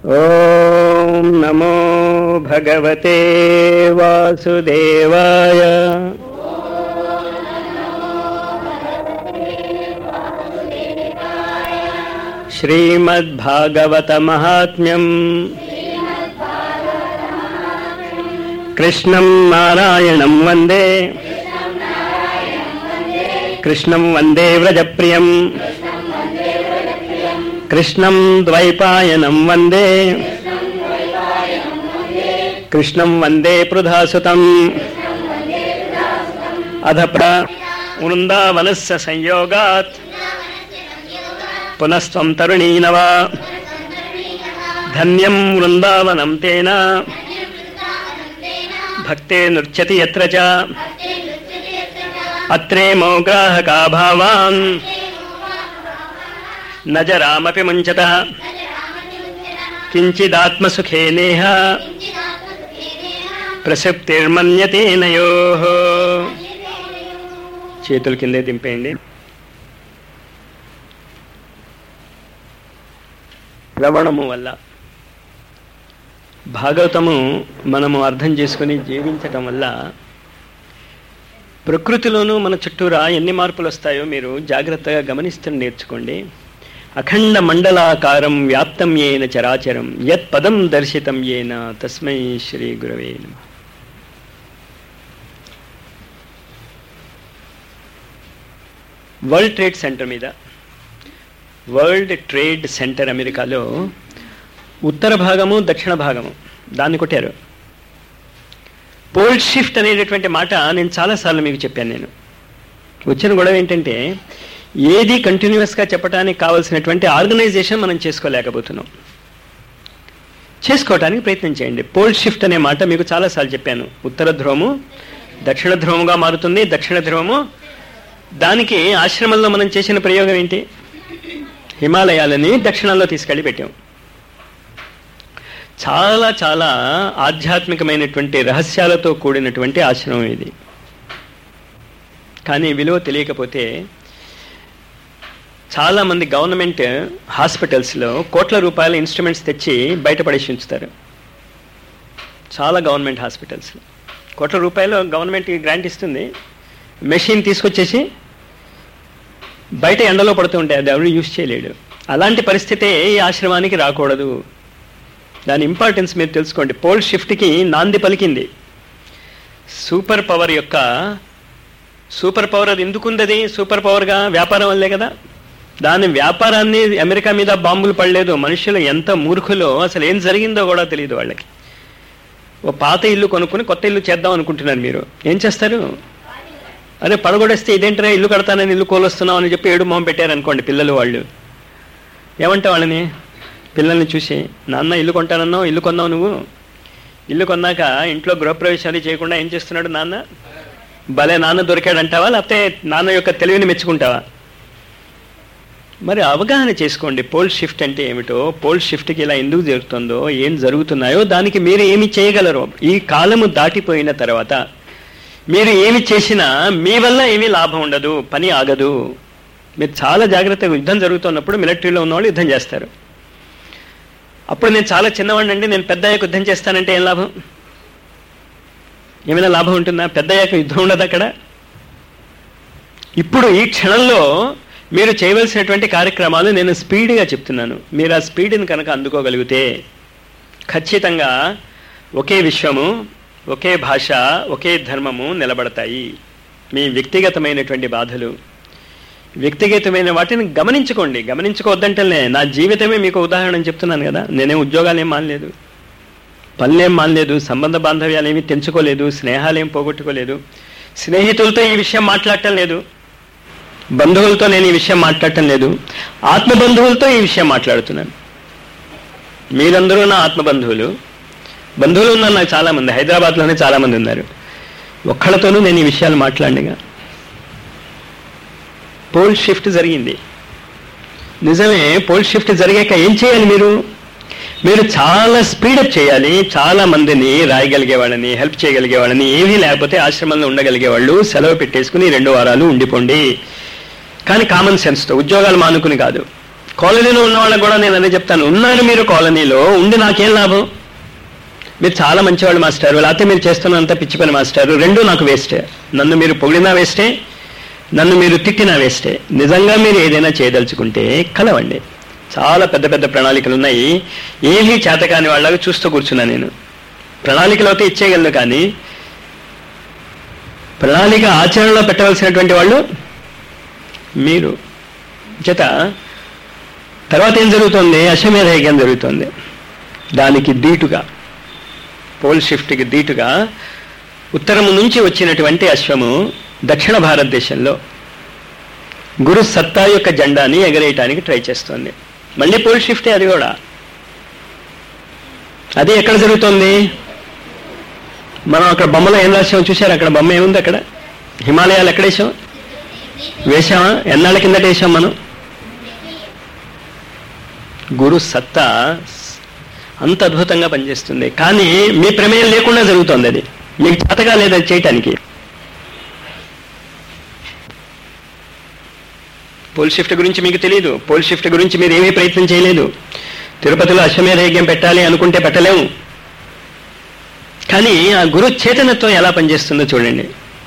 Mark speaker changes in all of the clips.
Speaker 1: ॐ नमो भगवते वासुदेवाय श्रीमद्भागवतमहात्म्यम् कृष्णं नारायणं वन्दे कृष्णं वन्दे व्रजप्रियम् कृष्णं द्वैपायनं वन्दे कृष्णं वन्दे पृधासुतम् अध प्र वृन्दावनस्य संयोगात् पुनस्त्वं तरुणी नव धन्यं वृन्दावनं तेन भक्ते नृत्यति यत्र च अत्रे मोग्राहका भावान् न जरामपि मुञ्चतः किञ्चिदात्मसुखे नेह ప్రసక్తిర్మన్యతే నయోః చేతులు కిందే దింపేయండి శ్రవణము వల్ల భాగవతము మనము అర్థం చేసుకుని జీవించటం వల్ల ప్రకృతిలోనూ మన చుట్టూరా ఎన్ని మార్పులు వస్తాయో మీరు జాగ్రత్తగా గమనిస్తూ నేర్చుకోండి అఖండ మండలాకారం వ్యాప్తం ఏన చరాచరం యత్ పదం దర్శితం ఏన తస్మై శ్రీ గురవే నమః world trade centre world trade trade సెంటర్ అమెరికాలో ఉత్తర భాగము దక్షిణ భాగము దాన్ని కొట్టారు పోల్ షిఫ్ట్ అనేటటువంటి మాట నేను చాలాసార్లు మీకు చెప్పాను నేను వచ్చిన గొడవ ఏంటంటే ఏది కంటిన్యూస్గా చెప్పడానికి కావాల్సినటువంటి ఆర్గనైజేషన్ మనం చేసుకోలేకపోతున్నాం చేసుకోవడానికి ప్రయత్నం చేయండి పోల్ షిఫ్ట్ అనే మాట మీకు చాలాసార్లు చెప్పాను ఉత్తర ధ్రువము దక్షిణ ధ్రువముగా మారుతుంది దక్షిణ ధ్రువము దానికి ఆశ్రమంలో మనం చేసిన ప్రయోగం ఏంటి హిమాలయాలని దక్షిణంలో తీసుకెళ్ళి పెట్టాం చాలా చాలా ఆధ్యాత్మికమైనటువంటి రహస్యాలతో కూడినటువంటి ఆశ్రమం ఇది కానీ విలువ తెలియకపోతే చాలామంది గవర్నమెంట్ హాస్పిటల్స్లో కోట్ల రూపాయల ఇన్స్ట్రుమెంట్స్ తెచ్చి బయటపడేసి ఉంచుతారు చాలా గవర్నమెంట్ హాస్పిటల్స్లో కోట్ల రూపాయలు గవర్నమెంట్కి గ్రాంట్ ఇస్తుంది మెషిన్ తీసుకొచ్చేసి బయట ఎండలో పడుతూ ఉంటాయి అది ఎవరు యూజ్ చేయలేడు అలాంటి పరిస్థితే ఈ ఆశ్రమానికి రాకూడదు దాని ఇంపార్టెన్స్ మీరు తెలుసుకోండి పోల్ షిఫ్ట్కి నాంది పలికింది సూపర్ పవర్ యొక్క సూపర్ పవర్ అది ఎందుకుంది అది సూపర్ పవర్గా వ్యాపారం వల్లే కదా దాని వ్యాపారాన్ని అమెరికా మీద బాంబులు పడలేదు మనుషులు ఎంత మూర్ఖులో అసలు ఏం జరిగిందో కూడా తెలియదు వాళ్ళకి ఓ పాత ఇల్లు కొనుక్కుని కొత్త ఇల్లు చేద్దాం అనుకుంటున్నారు మీరు ఏం చేస్తారు అరే పడగొడేస్తే ఇదేంటరా ఇల్లు కడతానని ఇల్లు కోలొస్తున్నావు అని చెప్పి ఏడు మొహం పెట్టారనుకోండి పిల్లలు వాళ్ళు ఏమంటా వాళ్ళని పిల్లల్ని చూసి నాన్న ఇల్లు కొంటానన్నావు ఇల్లు కొన్నావు నువ్వు ఇల్లు కొన్నాక ఇంట్లో గృహప్రవేశాలు చేయకుండా ఏం చేస్తున్నాడు నాన్న భలే నాన్న దొరికాడంటావా లేకపోతే నాన్న యొక్క తెలివిని మెచ్చుకుంటావా మరి అవగాహన చేసుకోండి పోల్ షిఫ్ట్ అంటే ఏమిటో పోల్ షిఫ్ట్కి ఇలా ఎందుకు జరుగుతుందో ఏం జరుగుతున్నాయో దానికి మీరు ఏమి చేయగలరు ఈ కాలము దాటిపోయిన తర్వాత మీరు ఏమి చేసినా మీ వల్ల ఏమీ లాభం ఉండదు పని ఆగదు మీరు చాలా జాగ్రత్తగా యుద్ధం జరుగుతున్నప్పుడు మిలిటరీలో ఉన్నవాళ్ళు యుద్ధం చేస్తారు అప్పుడు నేను చాలా చిన్నవాడిని అండి నేను పెద్ద అయ్యాక యుద్ధం చేస్తానంటే ఏం లాభం ఏమైనా లాభం ఉంటుందా పెద్ద అయ్యాక యుద్ధం ఉండదు అక్కడ ఇప్పుడు ఈ క్షణంలో మీరు చేయవలసినటువంటి కార్యక్రమాలు నేను స్పీడ్గా చెప్తున్నాను మీరు ఆ స్పీడ్ని కనుక అందుకోగలిగితే ఖచ్చితంగా ఒకే విశ్వము ఒకే భాష ఒకే ధర్మము నిలబడతాయి మీ వ్యక్తిగతమైనటువంటి బాధలు వ్యక్తిగతమైన వాటిని గమనించుకోండి గమనించుకోవద్దంటేనే నా జీవితమే మీకు ఉదాహరణ చెప్తున్నాను కదా నేనే ఉద్యోగాలు ఏం మానలేదు పనులేం మానలేదు సంబంధ బాంధవ్యాలు ఏమీ తెంచుకోలేదు స్నేహాలేం పోగొట్టుకోలేదు స్నేహితులతో ఈ విషయం మాట్లాడటం లేదు బంధువులతో నేను ఈ విషయం మాట్లాడటం లేదు ఆత్మ బంధువులతో ఈ విషయం మాట్లాడుతున్నాను మీరందరూ నా ఆత్మ బంధువులు బంధువులు ఉన్నారు నాకు చాలామంది హైదరాబాద్లోనే చాలామంది ఉన్నారు ఒక్కళ్ళతోనూ నేను ఈ విషయాలు మాట్లాడినగా పోల్ షిఫ్ట్ జరిగింది నిజమే పోల్ షిఫ్ట్ జరిగాక ఏం చేయాలి మీరు మీరు చాలా స్పీడప్ చేయాలి చాలా మందిని రాయగలిగే వాళ్ళని హెల్ప్ చేయగలిగే వాళ్ళని ఏమీ లేకపోతే ఆశ్రమంలో ఉండగలిగే వాళ్ళు సెలవు పెట్టేసుకుని రెండు వారాలు ఉండిపోండి కానీ కామన్ సెన్స్తో ఉద్యోగాలు మానుకుని కాదు కాలనీలో ఉన్న వాళ్ళకి కూడా నేను అదే చెప్తాను ఉన్నారు మీరు కాలనీలో ఉండి నాకేం లాభం మీరు చాలా మంచివాళ్ళు మాస్టారు లేకపోతే మీరు చేస్తున్నంత పిచ్చి పని మాస్టారు రెండు నాకు వేస్టే నన్ను మీరు పొగిడినా వేస్టే నన్ను మీరు తిట్టినా వేస్టే నిజంగా మీరు ఏదైనా చేయదలుచుకుంటే కలవండి చాలా పెద్ద పెద్ద ప్రణాళికలు ఉన్నాయి ఏమీ చేతకాని వాళ్ళగా చూస్తూ కూర్చున్నా నేను ప్రణాళికలు అయితే ఇచ్చేయగలను కానీ ప్రణాళిక ఆచరణలో పెట్టవలసినటువంటి వాళ్ళు మీరు చేత తర్వాత ఏం జరుగుతుంది అశ్వమేధ యజ్ఞం జరుగుతుంది దానికి దీటుగా పోల్ షిఫ్ట్కి దీటుగా ఉత్తరము నుంచి వచ్చినటువంటి అశ్వము దక్షిణ భారతదేశంలో గురు సత్తా యొక్క జెండాని ఎగరేయటానికి ట్రై చేస్తుంది మళ్ళీ పోల్ షిఫ్టే అది కూడా అది ఎక్కడ జరుగుతుంది మనం అక్కడ బొమ్మలో ఏం రాసామో చూశారు అక్కడ బొమ్మ ఏముంది అక్కడ హిమాలయాలు ఎక్కడ వేసాం వేశామా ఎన్నాళ్ళ కిందట వేసాం మనం గురు సత్తా అంత అద్భుతంగా పనిచేస్తుంది కానీ మీ ప్రమేయం లేకుండా జరుగుతుంది అది మీకు చేతగా లేదు అది చేయటానికి పోల్ షిఫ్ట్ గురించి మీకు తెలియదు పోల్ షిఫ్ట్ గురించి మీరు ఏమీ ప్రయత్నం చేయలేదు తిరుపతిలో అశ్వమేధ యజ్ఞం పెట్టాలి అనుకుంటే పెట్టలేము కానీ ఆ గురు చేతనత్వం ఎలా పనిచేస్తుందో చూడండి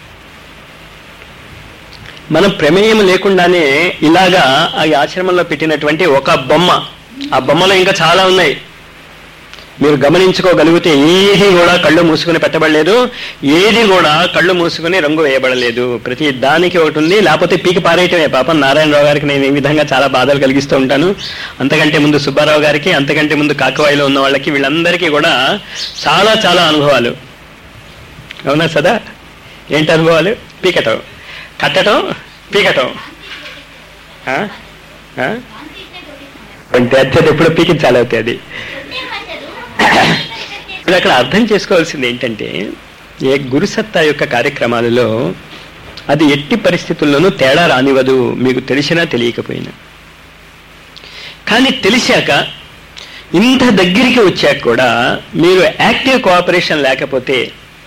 Speaker 1: మన ప్రమేయం లేకుండానే ఇలాగా ఆ ఆశ్రమంలో పెట్టినటువంటి ఒక బొమ్మ ఆ బొమ్మలో ఇంకా చాలా ఉన్నాయి మీరు గమనించుకోగలిగితే ఏది కూడా కళ్ళు మూసుకుని పెట్టబడలేదు ఏది కూడా కళ్ళు మూసుకుని రంగు వేయబడలేదు ప్రతి దానికి ఒకటి ఉంది లేకపోతే పీకి పారేయటమే పాపం నారాయణరావు గారికి నేను ఈ విధంగా చాలా బాధలు కలిగిస్తూ ఉంటాను అంతకంటే ముందు సుబ్బారావు గారికి అంతకంటే ముందు కాకవాయిలో ఉన్న వాళ్ళకి వీళ్ళందరికీ కూడా చాలా చాలా అనుభవాలు అవునా సదా ఏంటి అనుభవాలు పీకటం కట్టడం పీకటం ఆ? ఆ? అంటే అత్యత ఎప్పుడు పీకించాలి అవుతాయి అది ఇప్పుడు అక్కడ అర్థం చేసుకోవాల్సింది ఏంటంటే ఏ గురుసత్తా యొక్క కార్యక్రమాలలో అది ఎట్టి పరిస్థితుల్లోనూ తేడా రానివ్వదు మీకు తెలిసినా తెలియకపోయినా కానీ తెలిసాక ఇంత దగ్గరికి వచ్చాక కూడా మీరు యాక్టివ్ కోఆపరేషన్ లేకపోతే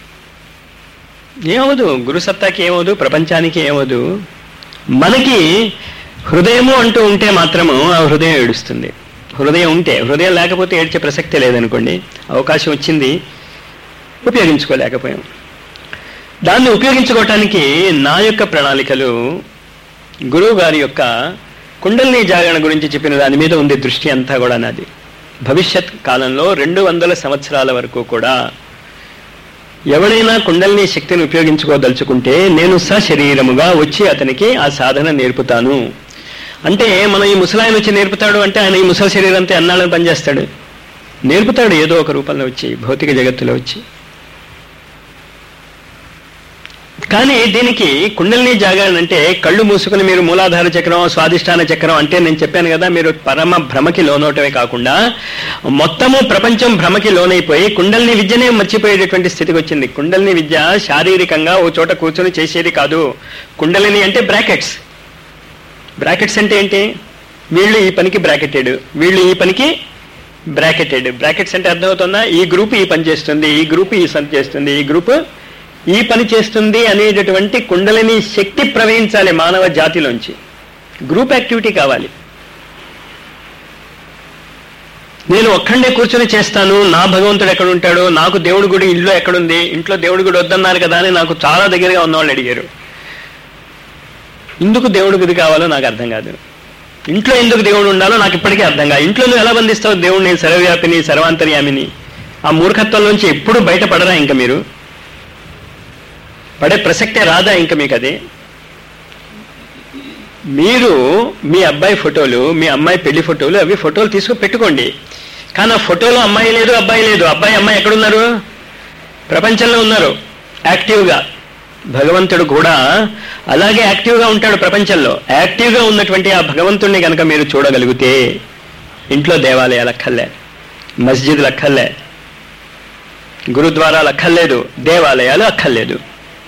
Speaker 1: ఏమవదు గురుసత్తాకి ఏమవదు ప్రపంచానికి ఏమవదు మనకి హృదయము అంటూ ఉంటే మాత్రము ఆ హృదయం ఏడుస్తుంది హృదయం ఉంటే హృదయం లేకపోతే ఏడ్చే ప్రసక్తే లేదనుకోండి అవకాశం వచ్చింది ఉపయోగించుకోలేకపోయాం దాన్ని ఉపయోగించుకోవటానికి నా యొక్క ప్రణాళికలు గురువు గారి యొక్క కుండలిని జాగరణ గురించి చెప్పిన దాని మీద ఉంది దృష్టి అంతా కూడా నాది భవిష్యత్ కాలంలో రెండు వందల సంవత్సరాల వరకు కూడా ఎవడైనా కుండలిని శక్తిని ఉపయోగించుకోదలుచుకుంటే నేను సశరీరముగా వచ్చి అతనికి ఆ సాధన నేర్పుతాను అంటే మనం ఈ ముసలాయన వచ్చి నేర్పుతాడు అంటే ఆయన ఈ ముసలి శరీరంతో ఎన్నాళ్ళని పనిచేస్తాడు నేర్పుతాడు ఏదో ఒక రూపంలో వచ్చి భౌతిక జగత్తులో వచ్చి కానీ దీనికి కుండలిని జాగరణ అంటే కళ్ళు మూసుకుని మీరు మూలాధార చక్రం స్వాదిష్టాన చక్రం అంటే నేను చెప్పాను కదా మీరు పరమ భ్రమకి లోనవటమే కాకుండా మొత్తము ప్రపంచం భ్రమకి లోనైపోయి కుండలిని విద్యనే మర్చిపోయేటటువంటి స్థితికి వచ్చింది కుండలిని విద్య శారీరకంగా ఓ చోట కూర్చొని చేసేది కాదు కుండలిని అంటే బ్రాకెట్స్ బ్రాకెట్స్ అంటే ఏంటి వీళ్ళు ఈ పనికి బ్రాకెటెడ్ వీళ్ళు ఈ పనికి బ్రాకెటెడ్ బ్రాకెట్స్ అంటే అర్థమవుతుందా ఈ గ్రూప్ ఈ పని చేస్తుంది ఈ గ్రూప్ ఈ పని చేస్తుంది ఈ గ్రూప్ ఈ పని చేస్తుంది అనేటటువంటి కుండలిని శక్తి ప్రవహించాలి మానవ జాతిలోంచి గ్రూప్ యాక్టివిటీ కావాలి నేను ఒక్కడే కూర్చొని చేస్తాను నా భగవంతుడు ఎక్కడ ఉంటాడు నాకు దేవుడి గుడి ఇంట్లో ఎక్కడుంది ఇంట్లో దేవుడి గుడి వద్దన్నారు కదా అని నాకు చాలా దగ్గరగా ఉన్నవాళ్ళు అడిగారు ఎందుకు దేవుడి గుడి కావాలో నాకు అర్థం కాదు ఇంట్లో ఎందుకు దేవుడు ఉండాలో నాకు ఇప్పటికీ అర్థం కాదు ఇంట్లో నువ్వు ఎలా బంధిస్తావు దేవుడిని సర్వవ్యాపిని సర్వాంతర్యామిని ఆ మూర్ఖత్వంలోంచి ఎప్పుడు బయటపడరా ఇంకా మీరు పడే ప్రసక్తే రాదా ఇంకా మీకు అది మీరు మీ అబ్బాయి ఫోటోలు మీ అమ్మాయి పెళ్లి ఫోటోలు అవి ఫోటోలు తీసుకుని పెట్టుకోండి కానీ ఆ ఫోటోలో అమ్మాయి లేదు అబ్బాయి లేదు అబ్బాయి అమ్మాయి ఎక్కడున్నారు ప్రపంచంలో ఉన్నారు యాక్టివ్గా భగవంతుడు కూడా అలాగే యాక్టివ్గా ఉంటాడు ప్రపంచంలో యాక్టివ్గా ఉన్నటువంటి ఆ భగవంతుడిని కనుక మీరు చూడగలిగితే ఇంట్లో దేవాలయాలు అక్కర్లే మస్జిద్లు అక్కర్లే గురుద్వారాలు అక్కర్లేదు దేవాలయాలు అక్కర్లేదు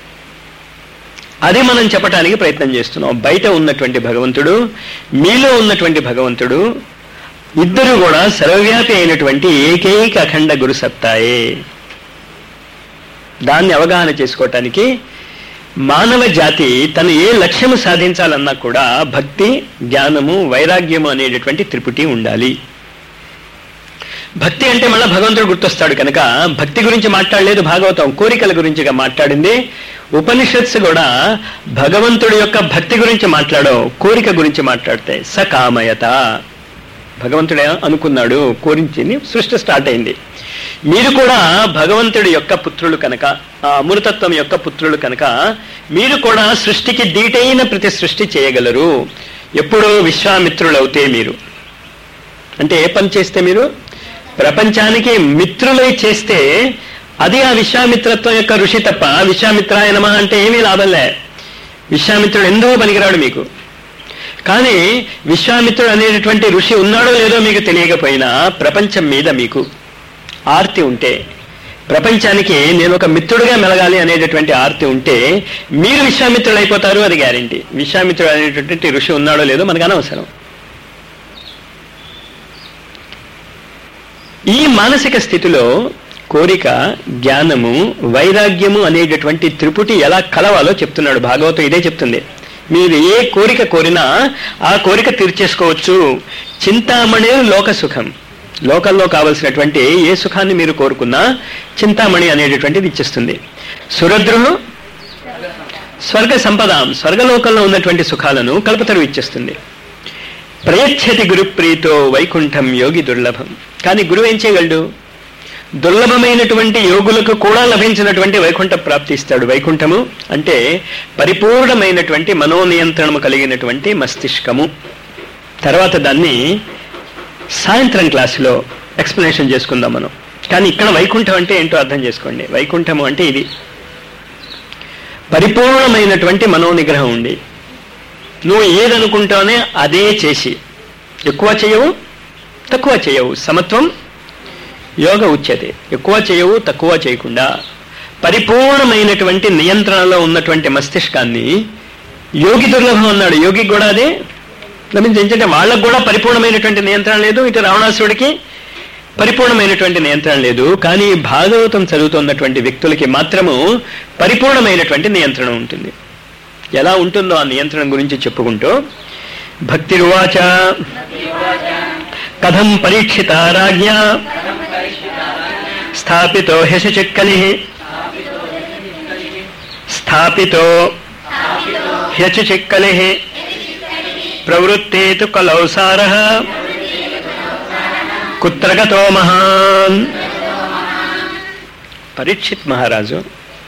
Speaker 1: అది మనం చెప్పడానికి ప్రయత్నం చేస్తున్నాం బయట ఉన్నటువంటి భగవంతుడు మీలో ఉన్నటువంటి భగవంతుడు ఇద్దరు కూడా సర్వవ్యాపి అయినటువంటి ఏకైక అఖండ గురు సత్తాయే దాన్ని అవగాహన చేసుకోవటానికి మానవ జాతి తను ఏ లక్ష్యము సాధించాలన్నా కూడా భక్తి జ్ఞానము వైరాగ్యము అనేటటువంటి త్రిపుటి ఉండాలి భక్తి అంటే మళ్ళీ భగవంతుడు గుర్తొస్తాడు కనుక భక్తి గురించి మాట్లాడలేదు భాగవతం కోరికల గురించిగా మాట్లాడింది ఉపనిషత్స్ కూడా భగవంతుడి యొక్క భక్తి గురించి మాట్లాడవు కోరిక గురించి మాట్లాడతాయి సకామయత భగవంతుడే అనుకున్నాడు కోరించింది సృష్టి స్టార్ట్ అయింది మీరు కూడా భగవంతుడి యొక్క పుత్రులు కనుక ఆ అమృతత్వం యొక్క పుత్రులు కనుక మీరు కూడా సృష్టికి దీటైన ప్రతి సృష్టి చేయగలరు ఎప్పుడో విశ్వామిత్రులవుతే మీరు అంటే ఏ పని చేస్తే మీరు ప్రపంచానికి మిత్రులై చేస్తే అది ఆ విశ్వామిత్రత్వం యొక్క ఋషి తప్ప విశ్వామిత్రాయ నమ అంటే ఏమీ లాభంలే విశ్వామిత్రుడు ఎందుకు పనికిరాడు మీకు కానీ విశ్వామిత్రుడు అనేటటువంటి ఋషి ఉన్నాడో లేదో మీకు తెలియకపోయినా ప్రపంచం మీద మీకు ఆర్తి ఉంటే ప్రపంచానికి నేను ఒక మిత్రుడిగా మెలగాలి అనేటటువంటి ఆర్తి ఉంటే మీరు విశ్వామిత్రుడు అయిపోతారు అది గ్యారంటీ విశ్వామిత్రుడు అనేటటువంటి ఋషి ఉన్నాడో లేదో మనకు అనవసరం ఈ మానసిక స్థితిలో కోరిక జ్ఞానము వైరాగ్యము అనేటటువంటి త్రిపుటి ఎలా కలవాలో చెప్తున్నాడు భాగవతం ఇదే చెప్తుంది మీరు ఏ కోరిక కోరినా ఆ కోరిక తీర్చేసుకోవచ్చు చింతామణి లోక సుఖం లోకల్లో కావలసినటువంటి ఏ సుఖాన్ని మీరు కోరుకున్నా చింతామణి అనేటటువంటిది ఇచ్చేస్తుంది సురద్రులు స్వర్గ సంపదాం స్వర్గలోకంలో ఉన్నటువంటి సుఖాలను కల్పతరు ఇచ్చేస్తుంది ప్రయచ్చతి గురుప్రీతో వైకుంఠం యోగి దుర్లభం కానీ గురువు ఏం చేయగలడు దుర్లభమైనటువంటి యోగులకు కూడా లభించినటువంటి వైకుంఠ ప్రాప్తి ఇస్తాడు వైకుంఠము అంటే పరిపూర్ణమైనటువంటి మనోనియంత్రణము కలిగినటువంటి మస్తిష్కము తర్వాత దాన్ని సాయంత్రం క్లాసులో ఎక్స్ప్లెనేషన్ చేసుకుందాం మనం కానీ ఇక్కడ వైకుంఠం అంటే ఏంటో అర్థం చేసుకోండి వైకుంఠము అంటే ఇది పరిపూర్ణమైనటువంటి మనోనిగ్రహం ఉండి నువ్వు ఏదనుకుంటానే అదే చేసి ఎక్కువ చేయవు తక్కువ చేయవు సమత్వం యోగ ఉచ్యతే ఎక్కువ చేయవు తక్కువ చేయకుండా పరిపూర్ణమైనటువంటి నియంత్రణలో ఉన్నటువంటి మస్తిష్కాన్ని యోగి దుర్లభం అన్నాడు యోగి కూడా అదే లభించంటే వాళ్ళకు కూడా పరిపూర్ణమైనటువంటి నియంత్రణ లేదు ఇటు రావణాసుడికి పరిపూర్ణమైనటువంటి నియంత్రణ లేదు కానీ భాగవతం చదువుతున్నటువంటి వ్యక్తులకి మాత్రము పరిపూర్ణమైనటువంటి నియంత్రణ ఉంటుంది ఎలా ఉంటుందో ఆ నియంత్రణ గురించి చెప్పుకుంటూ భక్తిరువాచ కథం పరీక్షిత రాజ్ఞ స్థాపితో హ్యశచిక్కలి స్థాపితో హ్యచుచిక్కలి ప్రవృత్తే తు కలౌ సార కుత్రగతో మహాన్ పరీక్షిత్ మహారాజు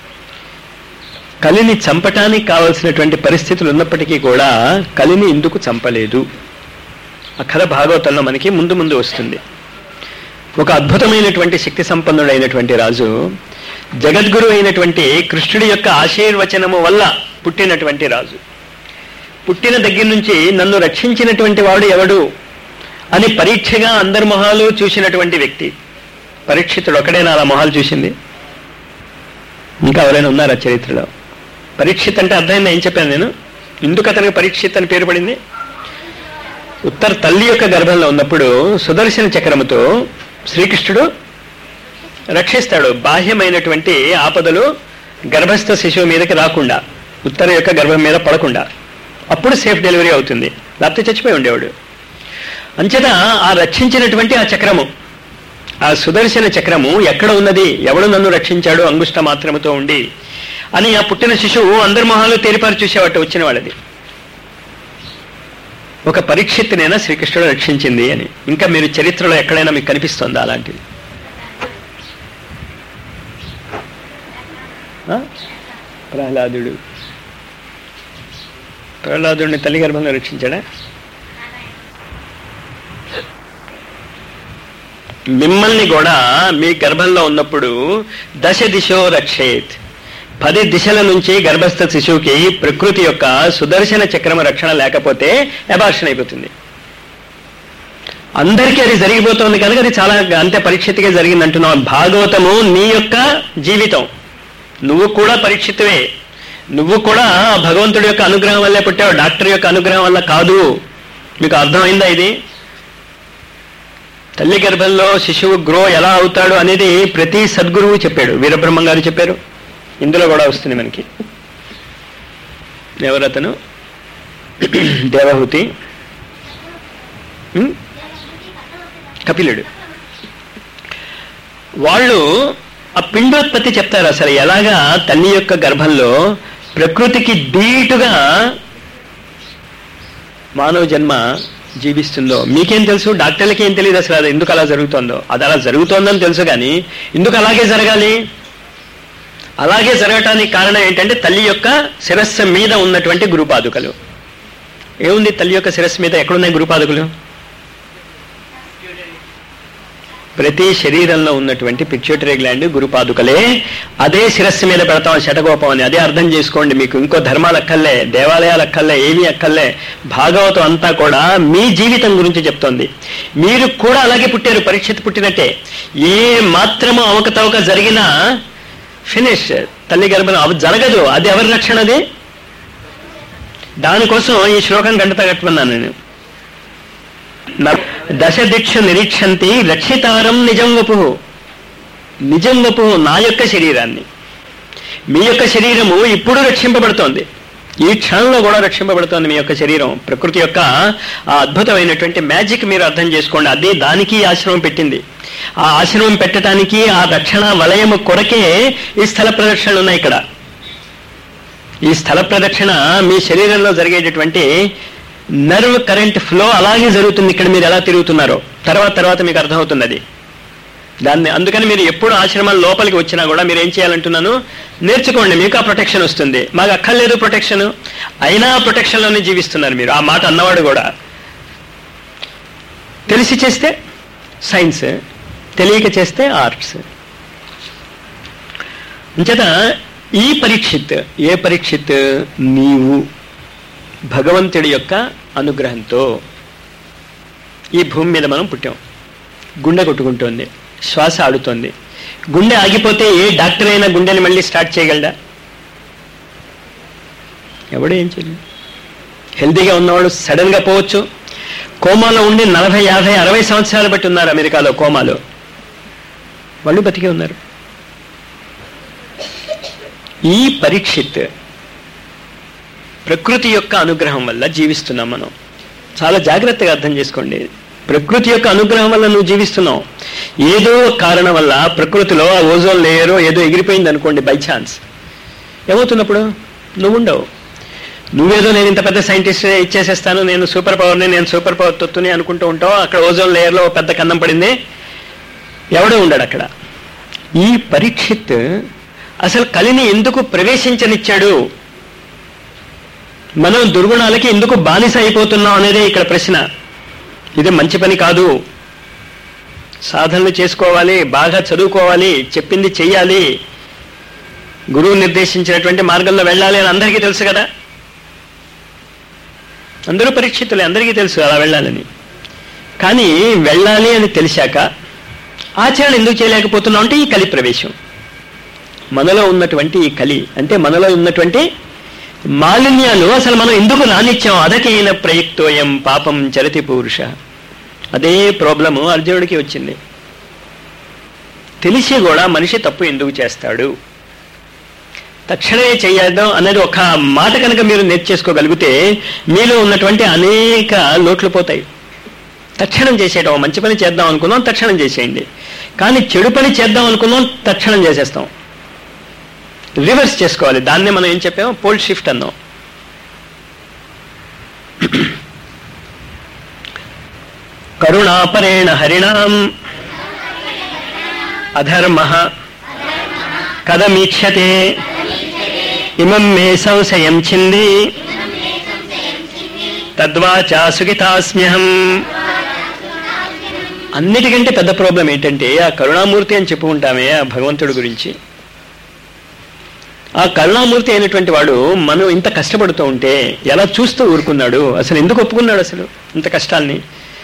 Speaker 1: కలిని చంపటానికి కావలసినటువంటి పరిస్థితులు ఉన్నప్పటికీ కూడా కలిని ఎందుకు చంపలేదు ఆ కథ భాగవతంలో మనకి ముందు ముందు వస్తుంది ఒక అద్భుతమైనటువంటి శక్తి సంపన్నుడైనటువంటి రాజు జగద్గురు అయినటువంటి కృష్ణుడి యొక్క ఆశీర్వచనము వల్ల పుట్టినటువంటి రాజు పుట్టిన దగ్గర నుంచి నన్ను రక్షించినటువంటి వాడు ఎవడు అని పరీక్షగా అందరి మొహాలు చూసినటువంటి వ్యక్తి పరీక్షితుడు ఒకడేనా అలా మొహాలు చూసింది ఇంకా ఎవరైనా ఉన్నారా చరిత్రలో పరీక్షిత్ అంటే అర్థమైంది ఏం చెప్పాను నేను ఎందుకు అతనికి పరీక్షిత్ అని పేరు పడింది ఉత్తర తల్లి యొక్క గర్భంలో ఉన్నప్పుడు సుదర్శన చక్రముతో శ్రీకృష్ణుడు రక్షిస్తాడు బాహ్యమైనటువంటి ఆపదలు గర్భస్థ శిశువు మీదకి రాకుండా ఉత్తర యొక్క గర్భం మీద పడకుండా అప్పుడు సేఫ్ డెలివరీ అవుతుంది లేకపోతే చచ్చిపోయి ఉండేవాడు అంచేత ఆ రక్షించినటువంటి ఆ చక్రము ఆ సుదర్శన చక్రము ఎక్కడ ఉన్నది ఎవడు నన్ను రక్షించాడు అంగుష్ట మాత్రముతో ఉండి అని ఆ పుట్టిన శిశువు అందరి మొహాలు తేరిపారు చూసేవాట వచ్చిన వాళ్ళది ఒక పరీక్షిత్తునైనా శ్రీకృష్ణుడు రక్షించింది అని ఇంకా మీరు చరిత్రలో ఎక్కడైనా మీకు కనిపిస్తుందా అలాంటిది ఆ? ప్రహ్లాదుడు ప్రహ్లాదుడిని తల్లి గర్భంలో రక్షించాడా మిమ్మల్ని కూడా మీ గర్భంలో ఉన్నప్పుడు దశ దిశో రక్షేత్ పది దిశల నుంచి గర్భస్థ శిశువుకి ప్రకృతి యొక్క సుదర్శన చక్రమ రక్షణ లేకపోతే అబార్షన్ అయిపోతుంది అందరికీ అది జరిగిపోతుంది కనుక అది చాలా అంతే పరీక్షితిగా జరిగింది అంటున్నావు భాగవతము నీ యొక్క జీవితం నువ్వు కూడా పరీక్షితువే నువ్వు కూడా భగవంతుడి యొక్క అనుగ్రహం వల్లే పుట్టావు డాక్టర్ యొక్క అనుగ్రహం వల్ల కాదు మీకు అర్థమైందా ఇది తల్లి గర్భంలో శిశువు గ్రో ఎలా అవుతాడు అనేది ప్రతి సద్గురువు చెప్పాడు వీరబ్రహ్మం గారు చెప్పారు ఇందులో కూడా వస్తుంది మనకి ఎవరతను దేవహూతి ఉమ్? కపిలుడు వాళ్ళు ఆ పిండోత్పత్తి చెప్తారు అసలు ఎలాగా తల్లి యొక్క గర్భంలో ప్రకృతికి ధీటుగా మానవ జన్మ జీవిస్తుందో మీకేం తెలుసు డాక్టర్లకి ఏం తెలియదు అసలు అది ఎందుకు అలా జరుగుతుందో అది అలా జరుగుతోందని తెలుసు కానీ ఎందుకు అలాగే జరగాలి అలాగే జరగటానికి కారణం ఏంటంటే తల్లి యొక్క శిరస్సు మీద ఉన్నటువంటి గురుపాదుకలు ఏముంది తల్లి యొక్క శిరస్సు మీద ఎక్కడున్నాయి గురుపాదుకలు ప్రతి శరీరంలో ఉన్నటువంటి పిక్చటరీ గ్లాండ్ గురుపాదుకలే అదే శిరస్సు మీద పెడతాం శటగోపం అని అదే అర్థం చేసుకోండి మీకు ఇంకో ధర్మాలు అక్కర్లే దేవాలయాలు అక్కర్లే ఏమీ అక్కర్లే భాగవతం అంతా కూడా మీ జీవితం గురించి చెప్తోంది మీరు కూడా అలాగే పుట్టారు పరీక్షిత్ పుట్టినట్టే ఏ మాత్రము అవకతవక జరిగినా ఫినిష్ తల్లి గర్భం అవి జరగదు అది ఎవరి రక్షణ అది దానికోసం ఈ శ్లోకం గంట తగట్టుకున్నాను నేను న- దశ దీక్ష నిరీక్షంతి రక్షితారం నిజం వపు నిజం వపు నా యొక్క శరీరాన్ని మీ యొక్క శరీరము ఇప్పుడు రక్షింపబడుతోంది ఈ క్షణంలో కూడా రక్షింపబడుతోంది మీ యొక్క శరీరం ప్రకృతి యొక్క ఆ అద్భుతమైనటువంటి మ్యాజిక్ మీరు అర్థం చేసుకోండి అదే దానికి ఈ ఆశ్రమం పెట్టింది ఆ ఆశ్రమం పెట్టడానికి ఆ రక్షణ వలయము కొరకే ఈ స్థల ప్రదక్షిణలు ఉన్నాయి ఇక్కడ ఈ స్థల ప్రదక్షిణ మీ శరీరంలో జరిగేటటువంటి నర్వ్ కరెంట్ ఫ్లో అలాగే జరుగుతుంది ఇక్కడ మీరు ఎలా తిరుగుతున్నారో తర్వాత తర్వాత మీకు అర్థమవుతుంది అది దాన్ని అందుకని మీరు ఎప్పుడు ఆశ్రమం లోపలికి వచ్చినా కూడా మీరు ఏం చేయాలంటున్నాను నేర్చుకోండి మీకు ఆ ప్రొటెక్షన్ వస్తుంది మాకు అక్కర్లేదు ప్రొటెక్షన్ అయినా ప్రొటెక్షన్లోనే జీవిస్తున్నారు మీరు ఆ మాట అన్నవాడు కూడా తెలిసి చేస్తే సైన్స్ తెలియక చేస్తే ఆర్ట్స్ అంచేత ఈ పరీక్షిత్ ఏ పరీక్షిత్ నీవు భగవంతుడి యొక్క అనుగ్రహంతో ఈ భూమి మీద మనం పుట్టాం గుండె కొట్టుకుంటోంది శ్వాస ఆడుతోంది గుండె ఆగిపోతే ఏ డాక్టర్ అయినా గుండెని మళ్ళీ స్టార్ట్ చేయగలడా ఎవడు ఏం చేయలేదు హెల్తీగా ఉన్నవాడు సడన్ గా పోవచ్చు కోమాలో ఉండి నలభై యాభై అరవై సంవత్సరాలు బట్టి ఉన్నారు అమెరికాలో కోమాలో వాళ్ళు బతికే ఉన్నారు ఈ పరీక్షిత్ ప్రకృతి యొక్క అనుగ్రహం వల్ల జీవిస్తున్నాం మనం చాలా జాగ్రత్తగా అర్థం చేసుకోండి ప్రకృతి యొక్క అనుగ్రహం వల్ల నువ్వు జీవిస్తున్నావు ఏదో కారణం వల్ల ప్రకృతిలో ఆ ఓజోన్ లేయరో ఏదో ఎగిరిపోయింది అనుకోండి బై ఛాన్స్ ఏమవుతున్నప్పుడు నువ్వు ఉండవు నువ్వేదో నేను ఇంత పెద్ద సైంటిస్ట్ ఇచ్చేసేస్తాను నేను సూపర్ పవర్ని నేను సూపర్ పవర్ తొత్తుని అనుకుంటూ ఉంటావు అక్కడ ఓజోన్ లేయర్లో పెద్ద కన్నం పడింది ఎవడో ఉండడు అక్కడ ఈ పరీక్షిత్ అసలు కలిని ఎందుకు ప్రవేశించనిచ్చాడు మనం దుర్గుణాలకి ఎందుకు బానిస అయిపోతున్నాం అనేదే ఇక్కడ ప్రశ్న ఇది మంచి పని కాదు సాధనలు చేసుకోవాలి బాగా చదువుకోవాలి చెప్పింది చెయ్యాలి గురువు నిర్దేశించినటువంటి మార్గంలో వెళ్ళాలి అని అందరికీ తెలుసు కదా అందరూ పరీక్షితులే అందరికీ తెలుసు అలా వెళ్ళాలని కానీ వెళ్ళాలి అని తెలిసాక ఆచరణ ఎందుకు చేయలేకపోతున్నాం అంటే ఈ కలి ప్రవేశం మనలో ఉన్నటువంటి ఈ కలి అంటే మనలో ఉన్నటువంటి మాలిన్యాలు అసలు మనం ఎందుకు రానిచ్చాం అదకైన ప్రయుక్తోయం పాపం చరతి పురుష అదే ప్రాబ్లము అర్జునుడికి వచ్చింది తెలిసి కూడా మనిషి తప్పు ఎందుకు చేస్తాడు తక్షణమే చేయడం అనేది ఒక మాట కనుక మీరు నేర్చేసుకోగలిగితే మీలో ఉన్నటువంటి అనేక లోట్లు పోతాయి తక్షణం చేసేయడం మంచి పని చేద్దాం అనుకున్నాం తక్షణం చేసేయండి కానీ చెడు పని చేద్దాం అనుకున్నాం తక్షణం చేసేస్తాం రివర్స్ చేసుకోవాలి దాన్నే మనం ఏం చెప్పామో పోల్ షిఫ్ట్ అన్నాం కరుణాపరేణ హరిణాం అధర్మ కదమీక్షతే ఇమం మే సంశయం చింది తద్వాచా సుఖితాస్మ్యహం అన్నిటికంటే పెద్ద ప్రాబ్లం ఏంటంటే ఆ కరుణామూర్తి అని చెప్పుకుంటామే ఆ భగవంతుడి గురించి ఆ కరుణామూర్తి అయినటువంటి వాడు మనం ఇంత కష్టపడుతూ ఉంటే ఎలా చూస్తూ ఊరుకున్నాడు అసలు ఎందుకు ఒప్పుకున్నాడు అసలు ఇంత కష్టాల్ని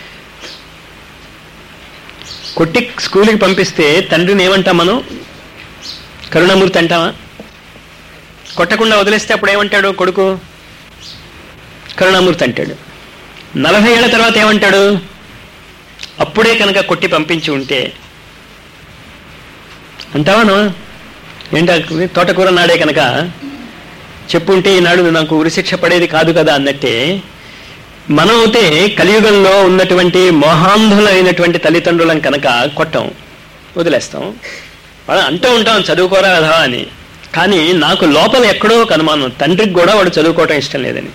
Speaker 1: కొట్టి స్కూల్కి పంపిస్తే తండ్రిని ఏమంటాం మనం కరుణామూర్తి అంటావా కొట్టకుండా వదిలేస్తే అప్పుడు ఏమంటాడు కొడుకు కరుణామూర్తి అంటాడు నలభై ఏళ్ల తర్వాత ఏమంటాడు అప్పుడే కనుక కొట్టి పంపించి ఉంటే అంటావాను ఏంటా తోటకూర నాడే కనుక చెప్పుంటే ఈనాడు నాకు ఉరిశిక్ష పడేది కాదు కదా అన్నట్టే మనం అయితే కలియుగంలో ఉన్నటువంటి మోహాంధులైనటువంటి తల్లిదండ్రులను కనుక కొట్టం వదిలేస్తాం మనం అంటూ ఉంటాం చదువుకోరా కదా అని కానీ నాకు లోపల ఎక్కడో ఒక అనుమానం తండ్రికి కూడా వాడు చదువుకోవటం ఇష్టం లేదని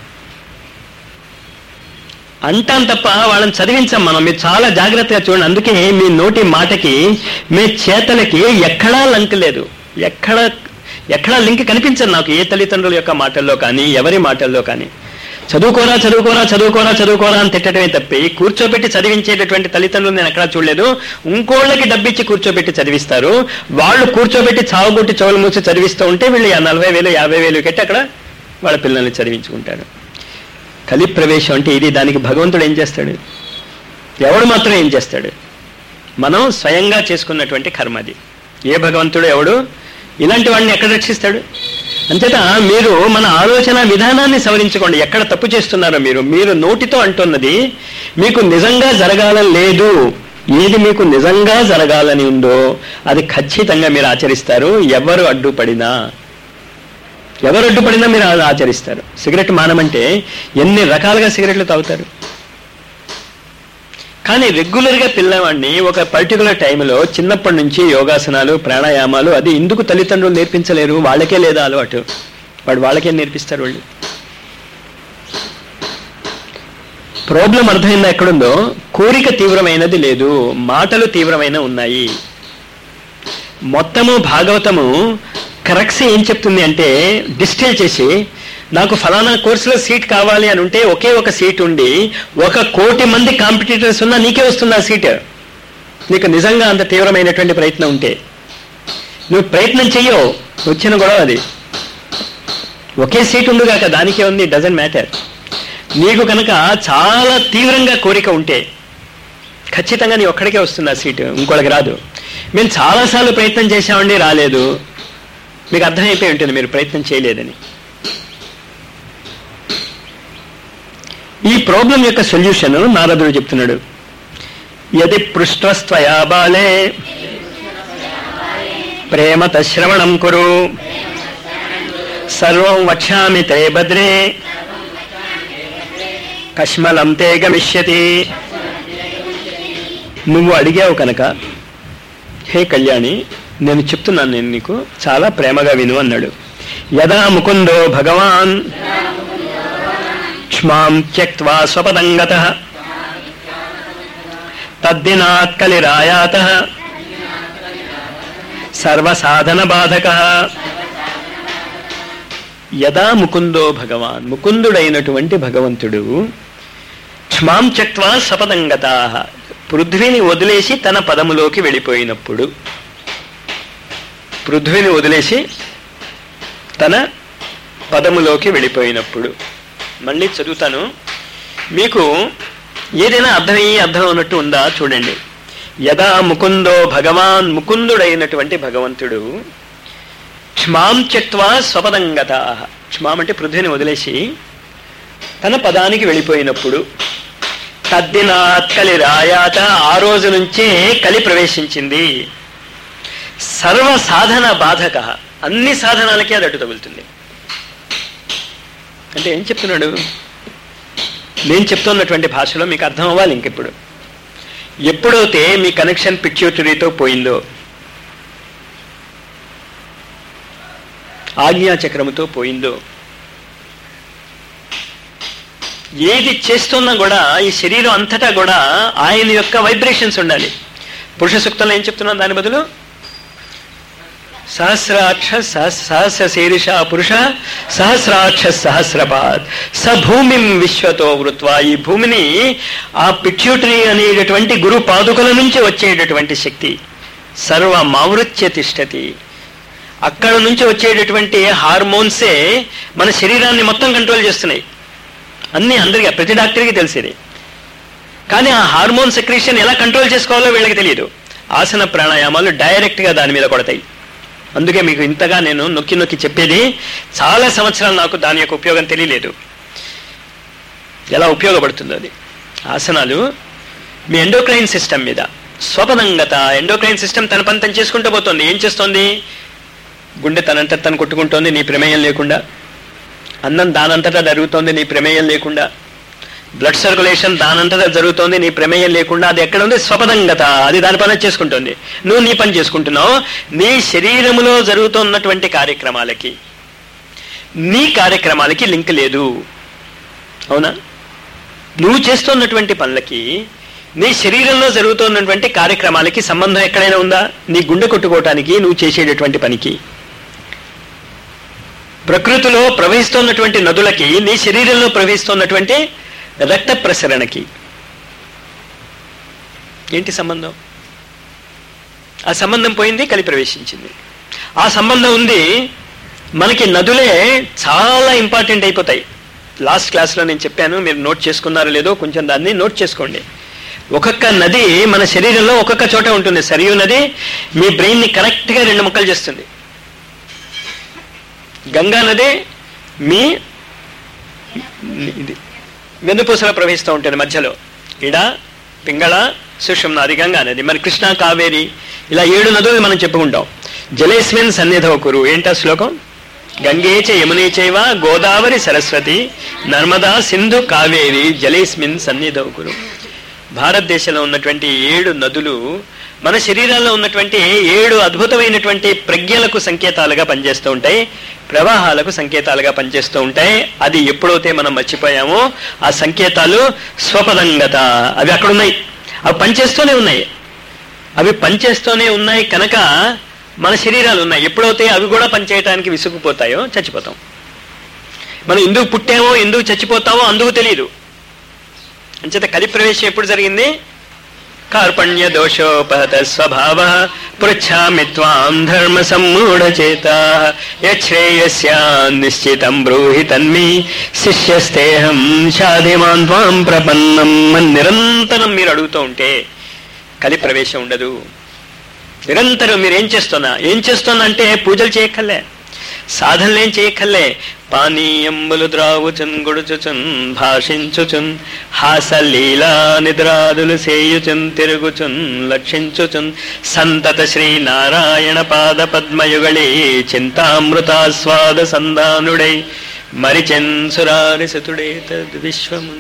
Speaker 1: అంటాం తప్ప వాళ్ళని చదివించాం మనం మీరు చాలా జాగ్రత్తగా చూడండి అందుకే మీ నోటి మాటకి మీ చేతలకి ఎక్కడా లంక్ లేదు ఎక్కడ ఎక్కడా లింక్ కనిపించదు నాకు ఏ తల్లిదండ్రుల యొక్క మాటల్లో కానీ ఎవరి మాటల్లో కానీ చదువుకోరా చదువుకోరా చదువుకోరా చదువుకోరా అని తిట్టడమే తప్పి కూర్చోబెట్టి చదివించేటటువంటి తల్లిదండ్రులు నేను ఎక్కడా చూడలేదు ఇంకోళ్ళకి డబ్బిచ్చి కూర్చోబెట్టి చదివిస్తారు వాళ్ళు కూర్చోబెట్టి చావుగొట్టి చెవులు మూసి చదివిస్తూ ఉంటే వీళ్ళు ఆ నలభై వేలు యాభై వేలు కట్టి అక్కడ వాళ్ళ పిల్లల్ని చదివించుకుంటారు కలి ప్రవేశం అంటే ఇది దానికి భగవంతుడు ఏం చేస్తాడు ఎవడు మాత్రం ఏం చేస్తాడు మనం స్వయంగా చేసుకున్నటువంటి కర్మ అది ఏ భగవంతుడు ఎవడు ఇలాంటి వాడిని ఎక్కడ రక్షిస్తాడు అంతేత మీరు మన ఆలోచన విధానాన్ని సవరించుకోండి ఎక్కడ తప్పు చేస్తున్నారో మీరు మీరు నోటితో అంటున్నది మీకు నిజంగా జరగాలని లేదు ఏది మీకు నిజంగా జరగాలని ఉందో అది ఖచ్చితంగా మీరు ఆచరిస్తారు ఎవరు అడ్డుపడినా ఎవరు అడ్డుపడినా మీరు అది ఆచరిస్తారు సిగరెట్ మానమంటే ఎన్ని రకాలుగా సిగరెట్లు తాగుతారు కానీ రెగ్యులర్గా పిల్లవాడిని ఒక పర్టికులర్ టైంలో చిన్నప్పటి నుంచి యోగాసనాలు ప్రాణాయామాలు అది ఎందుకు తల్లిదండ్రులు నేర్పించలేరు వాళ్ళకే లేదా అలవాటు వాడు వాళ్ళకే నేర్పిస్తారు వాళ్ళు ప్రాబ్లం అర్థమైందా ఎక్కడుందో కోరిక తీవ్రమైనది లేదు మాటలు తీవ్రమైన ఉన్నాయి మొత్తము భాగవతము కరెక్ట్స్ ఏం చెప్తుంది అంటే డిస్టిల్ చేసి నాకు ఫలానా కోర్సులో సీట్ కావాలి అని ఉంటే ఒకే ఒక సీట్ ఉండి ఒక కోటి మంది కాంపిటీటర్స్ ఉన్నా నీకే వస్తుంది ఆ సీట్ నీకు నిజంగా అంత తీవ్రమైనటువంటి ప్రయత్నం ఉంటే నువ్వు ప్రయత్నం చెయ్యవు వచ్చిన గొడవ అది ఒకే సీట్ ఉండుగాక దానికే ఉంది డజన్ మ్యాటర్ నీకు కనుక చాలా తీవ్రంగా కోరిక ఉంటే ఖచ్చితంగా నీ ఒక్కడికే వస్తుంది ఆ సీటు ఇంకోళ్ళకి రాదు మేము చాలాసార్లు ప్రయత్నం చేశామండి రాలేదు మీకు అర్థమైపోయి ఉంటుంది మీరు ప్రయత్నం చేయలేదని ఈ ప్రాబ్లం యొక్క సొల్యూషన్ నారదుడు చెప్తున్నాడు యది పృష్ఠస్త్వయా బాలే ప్రేమత శ్రవణం కురు సర్వం వక్ష్యామి తే భద్రే కష్మలం తే గమిష్యతి నువ్వు అడిగావు కనుక హే కళ్యాణి నేను చెప్తున్నాను నేను నీకు చాలా ప్రేమగా విను అన్నాడు యదా ముకుందో భగవాన్ క్ష్మాం త్యక్వా స్వపదంగత తద్దినాత్ కలిరాయాత సర్వసాధన బాధక యదా ముకుందో భగవాన్ ముకుందుడైనటువంటి భగవంతుడు క్షమాం చక్వా సపదంగత పృథ్వీని వదిలేసి తన పదములోకి వెళ్ళిపోయినప్పుడు పృథ్వీని వదిలేసి తన పదములోకి వెళ్ళిపోయినప్పుడు మళ్ళీ చదువుతాను మీకు ఏదైనా అర్థమయ్యి అర్థం ఉన్నట్టు ఉందా చూడండి యదా ముకుందో భగవాన్ ముకుందుడైనటువంటి భగవంతుడు క్షమాం త్యక్వా స్వపదంగత క్షమాం అంటే పృథ్వీని వదిలేసి తన పదానికి వెళ్ళిపోయినప్పుడు తద్దినాత్ కలి రాయాత ఆ రోజు నుంచే కలి ప్రవేశించింది సర్వ సాధన బాధక అన్ని సాధనాలకి అది అడ్డు తగులుతుంది అంటే ఏం చెప్తున్నాడు నేను చెప్తున్నటువంటి భాషలో మీకు అర్థం అవ్వాలి ఇంకెప్పుడు ఎప్పుడైతే మీ కనెక్షన్ పిచ్యూటరీతో పోయిందో ఆజ్ఞాచక్రముతో పోయిందో ఏది చేస్తున్నా కూడా ఈ శరీరం అంతటా కూడా ఆయన యొక్క వైబ్రేషన్స్ ఉండాలి పురుష సూక్తంలో ఏం చెప్తున్నాను దాని బదులు సహస్రాక్ష సహస్ర శీర్ష పురుష సహస్రాక్ష సహస్రపాద్ స భూమిం విశ్వతో వృత్వా ఈ భూమిని ఆ పిట్యూటరీ అనేటటువంటి గురు పాదుకల నుంచి వచ్చేటటువంటి శక్తి సర్వ మావృత్య తిష్టతి అక్కడ నుంచి వచ్చేటటువంటి హార్మోన్సే మన శరీరాన్ని మొత్తం కంట్రోల్ చేస్తున్నాయి అన్ని అందరికీ ప్రతి డాక్టర్కి తెలిసేది కానీ ఆ హార్మోన్ సెక్రేషన్ ఎలా కంట్రోల్ చేసుకోవాలో వీళ్ళకి తెలియదు ఆసన ప్రాణాయామాలు డైరెక్ట్గా దాని మీద కొడతాయి అందుకే మీకు ఇంతగా నేను నొక్కి నొక్కి చెప్పేది చాలా సంవత్సరాలు నాకు దాని యొక్క ఉపయోగం తెలియలేదు ఎలా ఉపయోగపడుతుందో అది ఆసనాలు మీ ఎండోక్రైన్ సిస్టమ్ మీద స్వపదంగత ఎండోక్రైన్ సిస్టమ్ తన పని తను చేసుకుంటూ పోతుంది ఏం చేస్తోంది గుండె తనంత తను కొట్టుకుంటోంది నీ ప్రమేయం లేకుండా అన్నం దానంతటా జరుగుతోంది నీ ప్రమేయం లేకుండా బ్లడ్ సర్క్యులేషన్ దానంతటా జరుగుతోంది నీ ప్రమేయం లేకుండా అది ఎక్కడ ఉంది స్వపదంగత అది దాని పని అది చేసుకుంటుంది నువ్వు నీ పని చేసుకుంటున్నావు నీ శరీరములో జరుగుతున్నటువంటి కార్యక్రమాలకి నీ కార్యక్రమాలకి లింక్ లేదు అవునా నువ్వు చేస్తున్నటువంటి పనులకి నీ శరీరంలో జరుగుతున్నటువంటి కార్యక్రమాలకి సంబంధం ఎక్కడైనా ఉందా నీ గుండె కొట్టుకోవటానికి నువ్వు చేసేటటువంటి పనికి ప్రకృతిలో ప్రవహిస్తున్నటువంటి నదులకి నీ శరీరంలో ప్రవహిస్తున్నటువంటి రక్త ప్రసరణకి ఏంటి సంబంధం ఆ సంబంధం పోయింది కలి ప్రవేశించింది ఆ సంబంధం ఉంది మనకి నదులే చాలా ఇంపార్టెంట్ అయిపోతాయి లాస్ట్ క్లాస్లో నేను చెప్పాను మీరు నోట్ చేసుకున్నారో లేదో కొంచెం దాన్ని నోట్ చేసుకోండి ఒక్కొక్క నది మన శరీరంలో ఒక్కొక్క చోట ఉంటుంది సరియు నది మీ బ్రెయిన్ని కరెక్ట్గా రెండు ముక్కలు చేస్తుంది గంగా నది మీ ఇది వెన్నుపూసలో ప్రవహిస్తూ ఉంటుంది మధ్యలో ఇడ పింగళ సుషుమ్న అది గంగా నది మరి కృష్ణ కావేరి ఇలా ఏడు నదులు మనం చెప్పుకుంటాం జలేస్మిన్ సన్నిధవ కురు ఏంటా శ్లోకం గంగే చ యమునే చైవ గోదావరి సరస్వతి నర్మదా సింధు కావేరి జలేస్మిన్ సన్నిధవ కురు భారతదేశంలో ఉన్నటువంటి ఏడు నదులు మన శరీరాల్లో ఉన్నటువంటి ఏడు అద్భుతమైనటువంటి ప్రజ్ఞలకు సంకేతాలుగా పనిచేస్తూ ఉంటాయి ప్రవాహాలకు సంకేతాలుగా పనిచేస్తూ ఉంటాయి అది ఎప్పుడైతే మనం మర్చిపోయామో ఆ సంకేతాలు స్వపదంగత అవి అక్కడ ఉన్నాయి అవి పనిచేస్తూనే ఉన్నాయి అవి పనిచేస్తూనే ఉన్నాయి కనుక మన శరీరాలు ఉన్నాయి ఎప్పుడైతే అవి కూడా పనిచేయడానికి విసుగుపోతాయో చచ్చిపోతాం మనం ఎందుకు పుట్టామో ఎందుకు చచ్చిపోతామో అందుకు తెలియదు అంచేత కలి ప్రవేశం ఎప్పుడు జరిగింది కార్పణ్య దోషోపహత స్వభావ పృచ్ఛామి త్వాం ధర్మ సమ్మూఢ చేత యశ్రేయస్యా నిశ్చితం బ్రూహి తన్మి శిష్యస్తేహం షాధిమాన్ త్వాం ప్రపన్నం అని నిరంతరం మీరు అడుగుతూ ఉంటే కలి ప్రవేశం ఉండదు నిరంతరం మీరు ఏం చేస్తున్నా ఏం చేస్తున్నా అంటే పూజలు చేయక్కర్లే సాధనలేం చేయక్కర్లే పానీయంబులు ద్రావుచున్ గుడుచుచున్ భాషించుచున్ హాసలీలా నిద్రాదులు సేయుచున్ తిరుగుచున్ లక్షించుచున్ సంతత శ్రీ నారాయణ పాద పద్మయుగళే చింతామృతాస్వాద సంధానుడై మరిచెన్ సురారిసుతుడే తద్ విశ్వము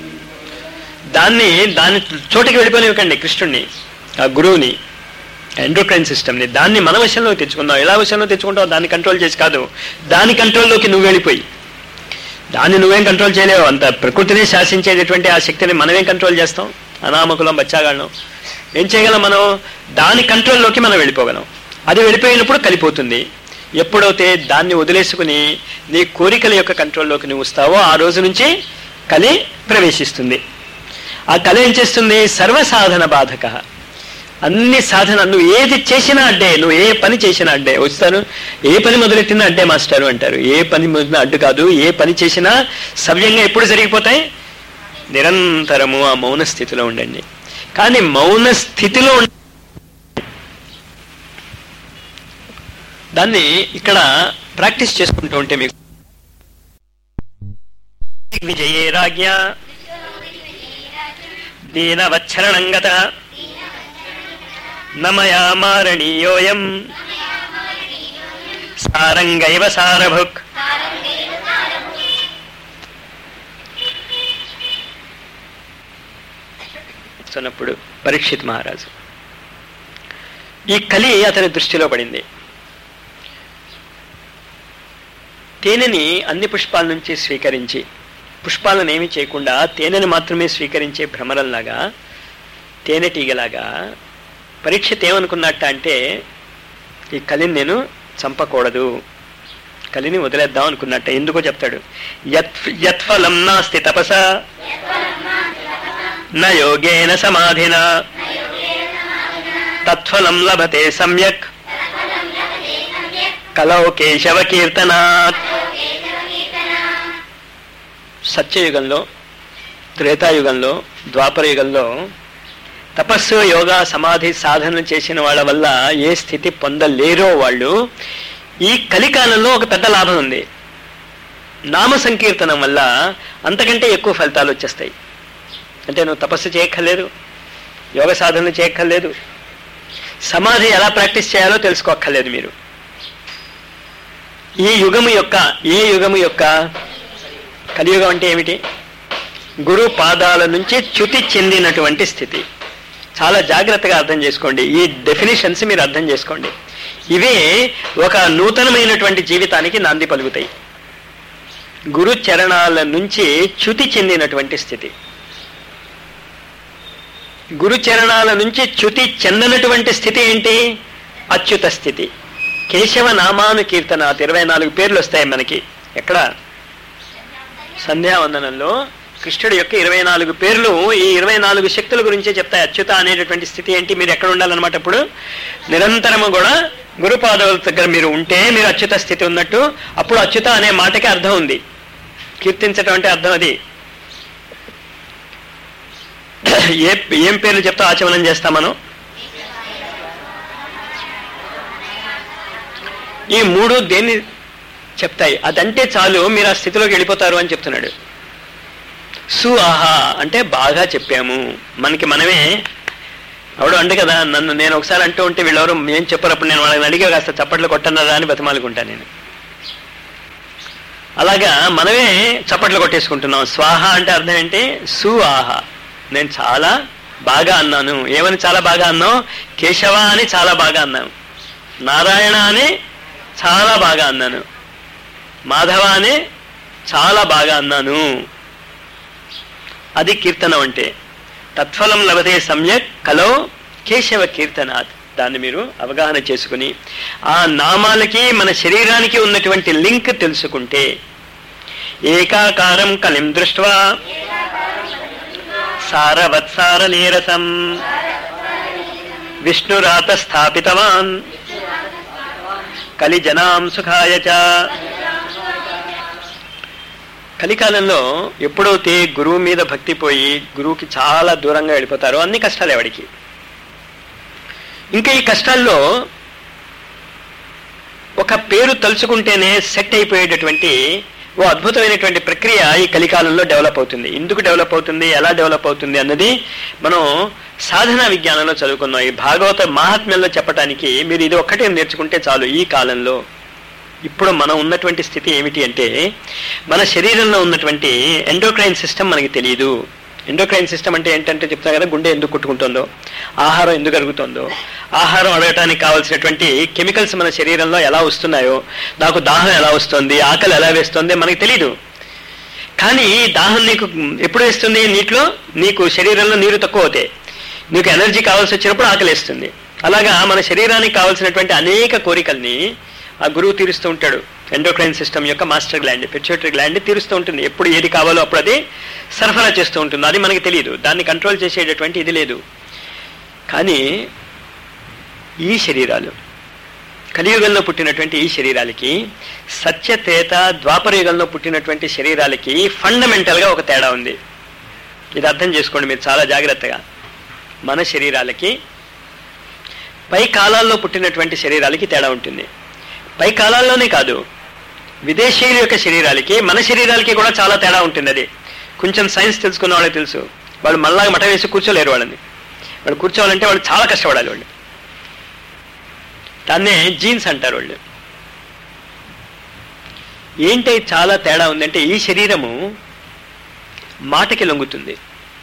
Speaker 1: దాన్ని దాని చోటికి వెళ్ళిపోనివ్వకండి కృష్ణుణ్ణి ఆ గురువుని ఎండోక్రైన్ సిస్టమ్ని దాన్ని మన వశంలో తెచ్చుకుందాం ఎలా వశంలో తెచ్చుకుంటావు దాన్ని కంట్రోల్ చేసి కాదు దాని కంట్రోల్లోకి నువ్వు వెళ్ళిపోయి దాన్ని నువ్వేం కంట్రోల్ చేయలేవు అంత ప్రకృతిని శాసించేటటువంటి ఆ శక్తిని మనమేం కంట్రోల్ చేస్తాం అనామకులం బచ్చాగాళ్ళం ఏం చేయగలం మనం దాని కంట్రోల్లోకి మనం వెళ్ళిపోగలం అది వెళ్ళిపోయినప్పుడు కలిపోతుంది ఎప్పుడైతే దాన్ని వదిలేసుకుని నీ కోరికల యొక్క కంట్రోల్లోకి నువ్వు వస్తావో ఆ రోజు నుంచి కలి ప్రవేశిస్తుంది ఆ కళ ఏం చేస్తుంది సర్వసాధన బాధక అన్ని సాధన నువ్వు ఏది చేసినా అడ్డే నువ్వు ఏ పని చేసినా అడ్డే వస్తారు ఏ పని మొదలెట్టినా అడ్డే మాస్టారు అంటారు ఏ పని మొదలెట్టినా అడ్డు కాదు ఏ పని చేసినా సవ్యంగా ఎప్పుడు జరిగిపోతాయి నిరంతరము ఆ మౌన స్థితిలో ఉండండి కానీ మౌన స్థితిలో ఉండ దాన్ని ఇక్కడ ప్రాక్టీస్ చేసుకుంటూ ఉంటే మీకు విజయే రాజ్ఞ దీనవచ్చరణంగత నమయా మారణీయోయం సారంగైవ సారభుక్ చెప్తున్నప్పుడు పరీక్షిత్ మహారాజు ఈ కలి అతని దృష్టిలో పడింది తేనెని అన్ని పుష్పాల నుంచి స్వీకరించి పుష్పాలను ఏమి చేయకుండా తేనెని మాత్రమే స్వీకరించే భ్రమరంలాగా తేనెటీగలాగా పరీక్షిత్ ఏమనుకున్నట్ట అంటే ఈ కలిని నేను చంపకూడదు కలిని వదిలేద్దాం అనుకున్నట్ట ఎందుకో చెప్తాడు యత్ యత్ఫలం నాస్తి తపస న యోగేన సమాధిన తత్ఫలం లభతే సమ్యక్ కలౌ కేశవ కీర్తనాత్ సత్యయుగంలో త్రేతాయుగంలో ద్వాపర యుగంలో తపస్సు యోగా సమాధి సాధన చేసిన వాళ్ళ వల్ల ఏ స్థితి పొందలేరో వాళ్ళు ఈ కలికాలంలో ఒక పెద్ద లాభం ఉంది నామ సంకీర్తనం వల్ల అంతకంటే ఎక్కువ ఫలితాలు వచ్చేస్తాయి అంటే నువ్వు తపస్సు చేయక్కర్లేదు యోగ సాధన చేయక్కర్లేదు సమాధి ఎలా ప్రాక్టీస్ చేయాలో తెలుసుకోక్కర్లేదు మీరు ఈ యుగము యొక్క ఏ యుగము యొక్క కలియుగం అంటే ఏమిటి గురు పాదాల నుంచి చ్యుతి చెందినటువంటి స్థితి చాలా జాగ్రత్తగా అర్థం చేసుకోండి ఈ డెఫినేషన్స్ మీరు అర్థం చేసుకోండి ఇవే ఒక నూతనమైనటువంటి జీవితానికి నాంది పలుకుతాయి గురు చరణాల నుంచి చ్యుతి చెందినటువంటి స్థితి గురు చరణాల నుంచి చ్యుతి చెందనటువంటి స్థితి ఏంటి అచ్యుత స్థితి కేశవ నామాను కీర్తనాత్ ఇరవై నాలుగు పేర్లు వస్తాయి మనకి ఎక్కడ సంధ్యావందనంలో కృష్ణుడి యొక్క ఇరవై నాలుగు పేర్లు ఈ ఇరవై నాలుగు శక్తుల గురించే చెప్తాయి అచ్యుత అనేటటువంటి స్థితి ఏంటి మీరు ఎక్కడ ఉండాలన్నమాట ఇప్పుడు నిరంతరము కూడా గురుపాదవుల దగ్గర మీరు ఉంటే మీరు అచ్యుత స్థితి ఉన్నట్టు అప్పుడు అచ్యుత అనే మాటకి అర్థం ఉంది కీర్తించటం అంటే అర్థం అది ఏ ఏం పేర్లు చెప్తా ఆచమనం చేస్తాం మనం ఈ మూడు దేన్ని చెప్తాయి అదంటే చాలు మీరు ఆ స్థితిలోకి వెళ్ళిపోతారు అని చెప్తున్నాడు సు ఆహా అంటే బాగా చెప్పాము మనకి మనమే అవడు అంటే కదా నన్ను నేను ఒకసారి అంటూ ఉంటే వీళ్ళెవరు ఏం చెప్పారప్పుడు నేను వాళ్ళని అడిగే కాస్త చప్పట్లు కొట్టన్నారా అని బతిమాలుకుంటా నేను అలాగా మనమే చప్పట్లు కొట్టేసుకుంటున్నాం స్వాహ అంటే అర్థం ఏంటి సు ఆహా నేను చాలా బాగా అన్నాను ఏమని చాలా బాగా అన్నావు కేశవ అని చాలా బాగా అన్నాను నారాయణ అని చాలా బాగా అన్నాను మాధవ అని చాలా బాగా అన్నాను అది కీర్తనం అంటే తత్ఫలం లభతే సమ్యక్ కలో కేశవ కీర్తనాత్ దాన్ని మీరు అవగాహన చేసుకుని ఆ నామాలకి మన శరీరానికి ఉన్నటువంటి లింక్ తెలుసుకుంటే ఏకాకారం కలిం దృష్ట్వా సారవత్సార నీరసం విష్ణురాత స్థాపితవాన్ కలిజనాం సుఖాయ చ కలికాలంలో ఎప్పుడైతే గురువు మీద భక్తి పోయి గురువుకి చాలా దూరంగా వెళ్ళిపోతారో అన్ని కష్టాలు ఎవడికి ఇంకా ఈ కష్టాల్లో ఒక పేరు తలుచుకుంటేనే సెట్ అయిపోయేటటువంటి ఓ అద్భుతమైనటువంటి ప్రక్రియ ఈ కలికాలంలో డెవలప్ అవుతుంది ఎందుకు డెవలప్ అవుతుంది ఎలా డెవలప్ అవుతుంది అన్నది మనం సాధనా విజ్ఞానంలో చదువుకున్నాం ఈ భాగవత మహాత్మ్యంలో చెప్పడానికి మీరు ఇది ఒక్కటే నేర్చుకుంటే చాలు ఈ కాలంలో ఇప్పుడు మనం ఉన్నటువంటి స్థితి ఏమిటి అంటే మన శరీరంలో ఉన్నటువంటి ఎండోక్రైన్ సిస్టమ్ మనకి తెలియదు ఎండోక్రైన్ సిస్టమ్ అంటే ఏంటంటే చెప్తా కదా గుండె ఎందుకు కొట్టుకుంటుందో ఆహారం ఎందుకు అరుగుతుందో ఆహారం అడగటానికి కావాల్సినటువంటి కెమికల్స్ మన శరీరంలో ఎలా వస్తున్నాయో నాకు దాహం ఎలా వస్తుంది ఆకలి ఎలా వేస్తుంది మనకి తెలియదు కానీ దాహం నీకు ఎప్పుడు వేస్తుంది నీటిలో నీకు శరీరంలో నీరు తక్కువ అవుతాయి నీకు ఎనర్జీ కావాల్సి వచ్చినప్పుడు ఆకలి వేస్తుంది అలాగా మన శరీరానికి కావాల్సినటువంటి అనేక కోరికల్ని ఆ గురువు తీరుస్తూ ఉంటాడు ఎండోక్రైన్ సిస్టమ్ యొక్క మాస్టర్ గ్లాండ్ పిచ్యూటరీ గ్లాండ్ తీరుస్తూ ఉంటుంది ఎప్పుడు ఏది కావాలో అప్పుడు అది సరఫరా చేస్తూ ఉంటుంది అది మనకి తెలియదు దాన్ని కంట్రోల్ చేసేటటువంటి ఇది లేదు కానీ ఈ శరీరాలు కలియుగంలో పుట్టినటువంటి ఈ శరీరాలకి సత్యతేత ద్వాపర యుగంలో పుట్టినటువంటి శరీరాలకి ఫండమెంటల్గా ఒక తేడా ఉంది ఇది అర్థం చేసుకోండి మీరు చాలా జాగ్రత్తగా మన శరీరాలకి పై కాలాల్లో పుట్టినటువంటి శరీరాలకి తేడా ఉంటుంది పై కాలాల్లోనే కాదు విదేశీయుల యొక్క శరీరాలకి మన శరీరాలకి కూడా చాలా తేడా ఉంటుంది అది కొంచెం సైన్స్ తెలుసుకున్న వాళ్ళకి తెలుసు వాళ్ళు మళ్ళా మఠ వేసి కూర్చోలేరు వాళ్ళని వాళ్ళు కూర్చోవాలంటే వాళ్ళు చాలా కష్టపడాలి వాళ్ళు దాన్నే జీన్స్ అంటారు వాళ్ళు ఏంటి చాలా తేడా ఉందంటే ఈ శరీరము మాటకి లొంగుతుంది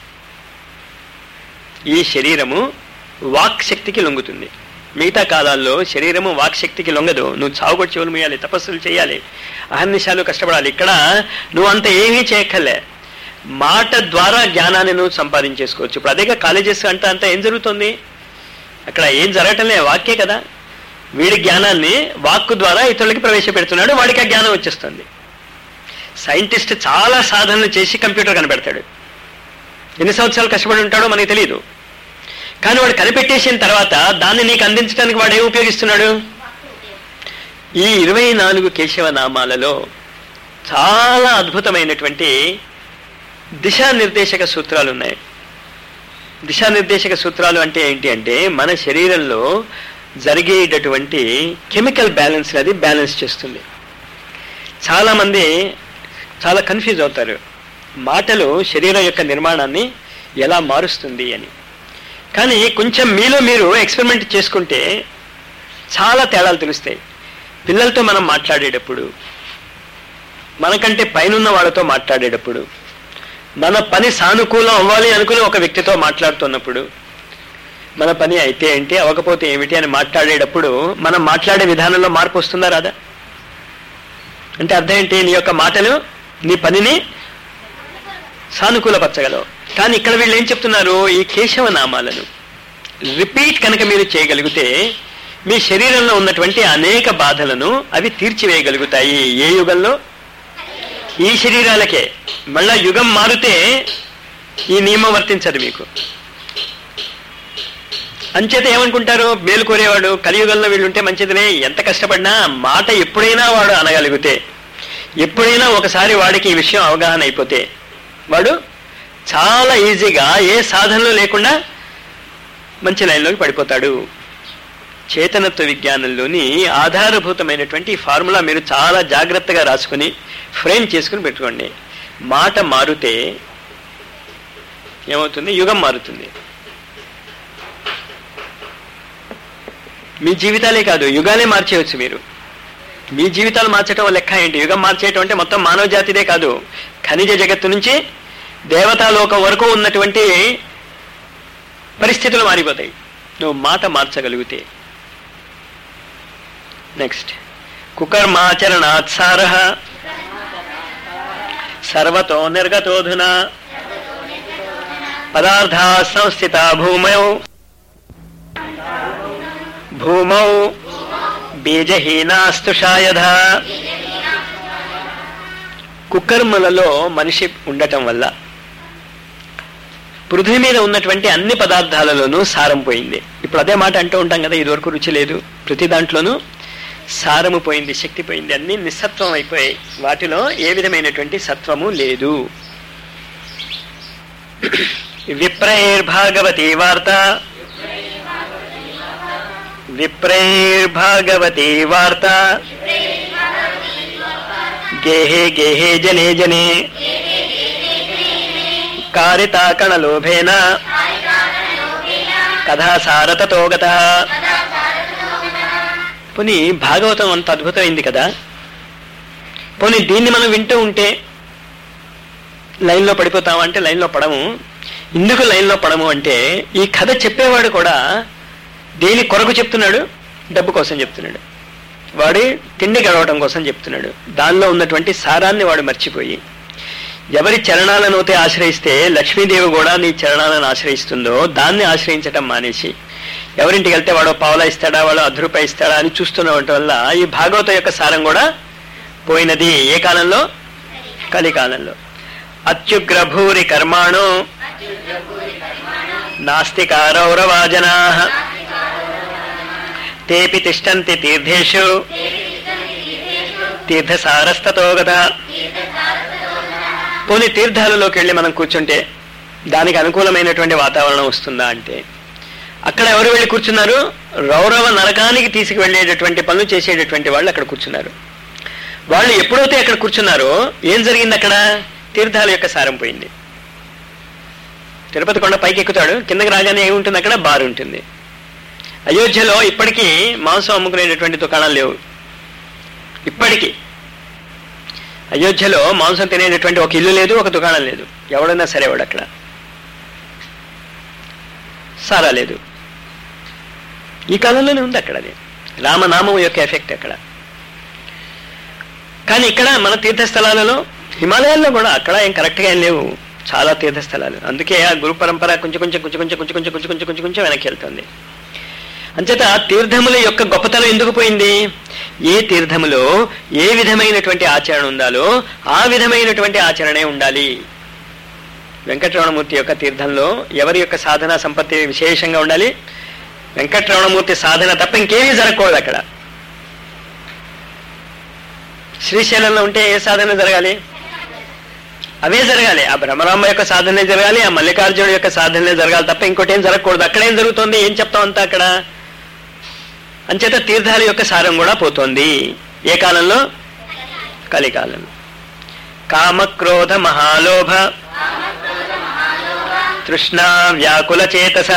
Speaker 1: ఈ శరీరము వాక్ శక్తికి లొంగుతుంది మిగతా కాలాల్లో శరీరము వాక్ శక్తికి లొంగదు నువ్వు చావుకొచ్చి చెవులు మూయాలి తపస్సులు చేయాలి అహర్నిశాలు కష్టపడాలి ఇక్కడ నువ్వు అంత ఏమీ చేయక్కర్లే మాట ద్వారా జ్ఞానాన్ని నువ్వు సంపాదించేసుకోవచ్చు ఇప్పుడు అదేగా కాలేజెస్ అంతా అంతా ఏం జరుగుతుంది అక్కడ ఏం జరగటంలే వాక్యే కదా వీడి జ్ఞానాన్ని వాక్కు ద్వారా ఇతరులకి ప్రవేశపెడుతున్నాడు వాడికి ఆ జ్ఞానం వచ్చేస్తుంది సైంటిస్ట్ చాలా సాధనలు చేసి కంప్యూటర్ కనిపెడతాడు ఎన్ని సంవత్సరాలు కష్టపడి ఉంటాడో మనకి తెలియదు కానీ వాడు కనిపెట్టేసిన తర్వాత దాన్ని నీకు అందించడానికి వాడు ఏం ఉపయోగిస్తున్నాడు ఈ ఇరవై నాలుగు కేశవ నామాలలో చాలా అద్భుతమైనటువంటి దిశానిర్దేశక సూత్రాలు ఉన్నాయి దిశానిర్దేశక సూత్రాలు అంటే ఏంటి అంటే మన శరీరంలో జరిగేటటువంటి కెమికల్ బ్యాలెన్స్ అది బ్యాలెన్స్ చేస్తుంది చాలామంది చాలా కన్ఫ్యూజ్ అవుతారు మాటలు శరీరం యొక్క నిర్మాణాన్ని ఎలా మారుస్తుంది అని కానీ కొంచెం మీలో మీరు ఎక్స్పెరిమెంట్ చేసుకుంటే చాలా తేడాలు తెలుస్తాయి పిల్లలతో మనం మాట్లాడేటప్పుడు మనకంటే పైనున్న వాళ్ళతో మాట్లాడేటప్పుడు మన పని సానుకూలం అవ్వాలి అనుకుని ఒక వ్యక్తితో మాట్లాడుతున్నప్పుడు మన పని అయితే ఏంటి అవ్వకపోతే ఏమిటి అని మాట్లాడేటప్పుడు మనం మాట్లాడే విధానంలో మార్పు వస్తుందా రాదా అంటే అర్థం ఏంటి నీ యొక్క మాటలు నీ పనిని సానుకూలపరచగలవు కానీ ఇక్కడ వీళ్ళు ఏం చెప్తున్నారు ఈ కేశవ నామాలను రిపీట్ కనుక మీరు చేయగలిగితే మీ శరీరంలో ఉన్నటువంటి అనేక బాధలను అవి తీర్చివేయగలుగుతాయి ఏ యుగంలో ఈ శరీరాలకే మళ్ళా యుగం మారితే ఈ నియమం వర్తించదు మీకు అంచేత ఏమనుకుంటారు మేలు కోరేవాడు కలియుగంలో వీళ్ళుంటే మంచిదిలే ఎంత కష్టపడినా మాట ఎప్పుడైనా వాడు అనగలిగితే ఎప్పుడైనా ఒకసారి వాడికి ఈ విషయం అవగాహన అయిపోతే వాడు చాలా ఈజీగా ఏ సాధనలు లేకుండా మంచి లైన్లోకి పడిపోతాడు చేతనత్వ విజ్ఞానంలోని ఆధారభూతమైనటువంటి ఈ ఫార్ములా మీరు చాలా జాగ్రత్తగా రాసుకుని ఫ్రేమ్ చేసుకుని పెట్టుకోండి మాట మారుతే ఏమవుతుంది యుగం మారుతుంది మీ జీవితాలే కాదు యుగాలే మార్చేయవచ్చు మీరు మీ జీవితాలు మార్చడం లెక్క ఏంటి యుగం మార్చేయటం అంటే మొత్తం మానవ జాతిదే కాదు ఖనిజ జగత్తు నుంచి దేవతాలోకం వరకు ఉన్నటువంటి పరిస్థితులు మారిపోతాయి నువ్వు మాట మార్చగలిగితే నెక్స్ట్ కుకర్మాచరణాత్సార సర్వతో నిర్గతోధున పదార్థా సంస్థిత భూమౌ భూమౌ బీజహీనాస్తుషాయధ కుకర్మలలో మనిషి ఉండటం వల్ల పృథ్వీ మీద ఉన్నటువంటి అన్ని పదార్థాలలోనూ సారం పోయింది ఇప్పుడు అదే మాట అంటూ ఉంటాం కదా ఇదివరకు రుచి లేదు ప్రతి దాంట్లోనూ సారము పోయింది శక్తి పోయింది అన్ని నిస్సత్వం అయిపోయాయి వాటిలో ఏ విధమైనటువంటి సత్వము లేదు విప్రైర్భాగవతి వార్త విప్రైర్భాగవతి వార్త గేహే గేహే జనే జనే కారితాకణలోభేన కథాసారతతో గత పోనీ భాగవతం అంత అద్భుతమైంది కదా పోనీ దీన్ని మనం వింటూ ఉంటే లైన్లో పడిపోతాము అంటే లైన్లో పడము ఎందుకు లైన్లో పడము అంటే ఈ కథ చెప్పేవాడు కూడా దేని కొరకు చెప్తున్నాడు డబ్బు కోసం చెప్తున్నాడు వాడి తిండి గడవటం కోసం చెప్తున్నాడు దానిలో ఉన్నటువంటి సారాన్ని వాడు మర్చిపోయి ఎవరి చరణాలను అయితే ఆశ్రయిస్తే లక్ష్మీదేవి కూడా నీ చరణాలను ఆశ్రయిస్తుందో దాన్ని ఆశ్రయించటం మానేసి ఎవరింటికి వెళ్తే వాడు పావులా ఇస్తాడా వాడు అర్ధ రూపాయి ఇస్తాడా అని చూస్తున్నటువంటి వల్ల ఈ భాగవతం యొక్క సారం కూడా పోయినది ఏ కాలంలో కలికాలంలో అత్యుగ్రభూరి కర్మాణు నాస్తికారౌరవాజనా తేపి తిష్టంతి తీర్థేషు తీర్థసారస్తతో కదా పోనీ తీర్థాలలోకి వెళ్ళి మనం కూర్చుంటే దానికి అనుకూలమైనటువంటి వాతావరణం వస్తుందా అంటే అక్కడ ఎవరు వెళ్ళి కూర్చున్నారు రౌరవ నరకానికి తీసుకువెళ్ళేటటువంటి పనులు చేసేటటువంటి వాళ్ళు అక్కడ కూర్చున్నారు వాళ్ళు ఎప్పుడైతే అక్కడ కూర్చున్నారో ఏం జరిగింది అక్కడ తీర్థాల యొక్క సారం పోయింది తిరుపతి కొండ పైకి ఎక్కుతాడు కిందకి రాగానే ఏముంటుంది అక్కడ బార్ ఉంటుంది అయోధ్యలో ఇప్పటికీ మాంసం అమ్ముకునేటటువంటి దుకాణాలు లేవు ఇప్పటికీ అయోధ్యలో మాంసం తినేటటువంటి ఒక ఇల్లు లేదు ఒక దుకాణం లేదు ఎవడన్నా సరే వాడు అక్కడ సారా లేదు ఈ కాలంలోనే ఉంది అక్కడ అది రామనామం యొక్క ఎఫెక్ట్ అక్కడ కానీ ఇక్కడ మన తీర్థస్థలాలలో హిమాలయాల్లో కూడా అక్కడ ఏం కరెక్ట్గా ఏం లేవు చాలా తీర్థస్థలాలు అందుకే ఆ గురు పరంపర కొంచెం కొంచెం కొంచెం కొంచెం కొంచెం కొంచెం కొంచెం కొంచెం కొంచెం కొంచెం వెనక్కి వెళ్తుంది అంచేత తీర్థముల యొక్క గొప్పతనం ఎందుకు పోయింది ఏ తీర్థములో ఏ విధమైనటువంటి ఆచరణ ఉండాలో ఆ విధమైనటువంటి ఆచరణే ఉండాలి వెంకటరమణమూర్తి యొక్క తీర్థంలో ఎవరి యొక్క సాధన సంపత్తి విశేషంగా ఉండాలి వెంకటరమణమూర్తి సాధన తప్ప ఇంకేమీ జరగకూడదు అక్కడ శ్రీశైలంలో ఉంటే ఏ సాధన జరగాలి అవే జరగాలి ఆ బ్రహ్మరామ యొక్క సాధనే జరగాలి ఆ మల్లికార్జునుడు యొక్క సాధనే జరగాలి తప్ప ఇంకోటి ఏం జరగకూడదు అక్కడ ఏం జరుగుతుంది ఏం చెప్తాం అంతా అక్కడ అంచేత తీర్థాల యొక్క సారం కూడా పోతోంది ఏ కాలంలో కలికాలంలో కామక్రోధ మహాలోభ తృష్ణా వ్యాకుల చేతస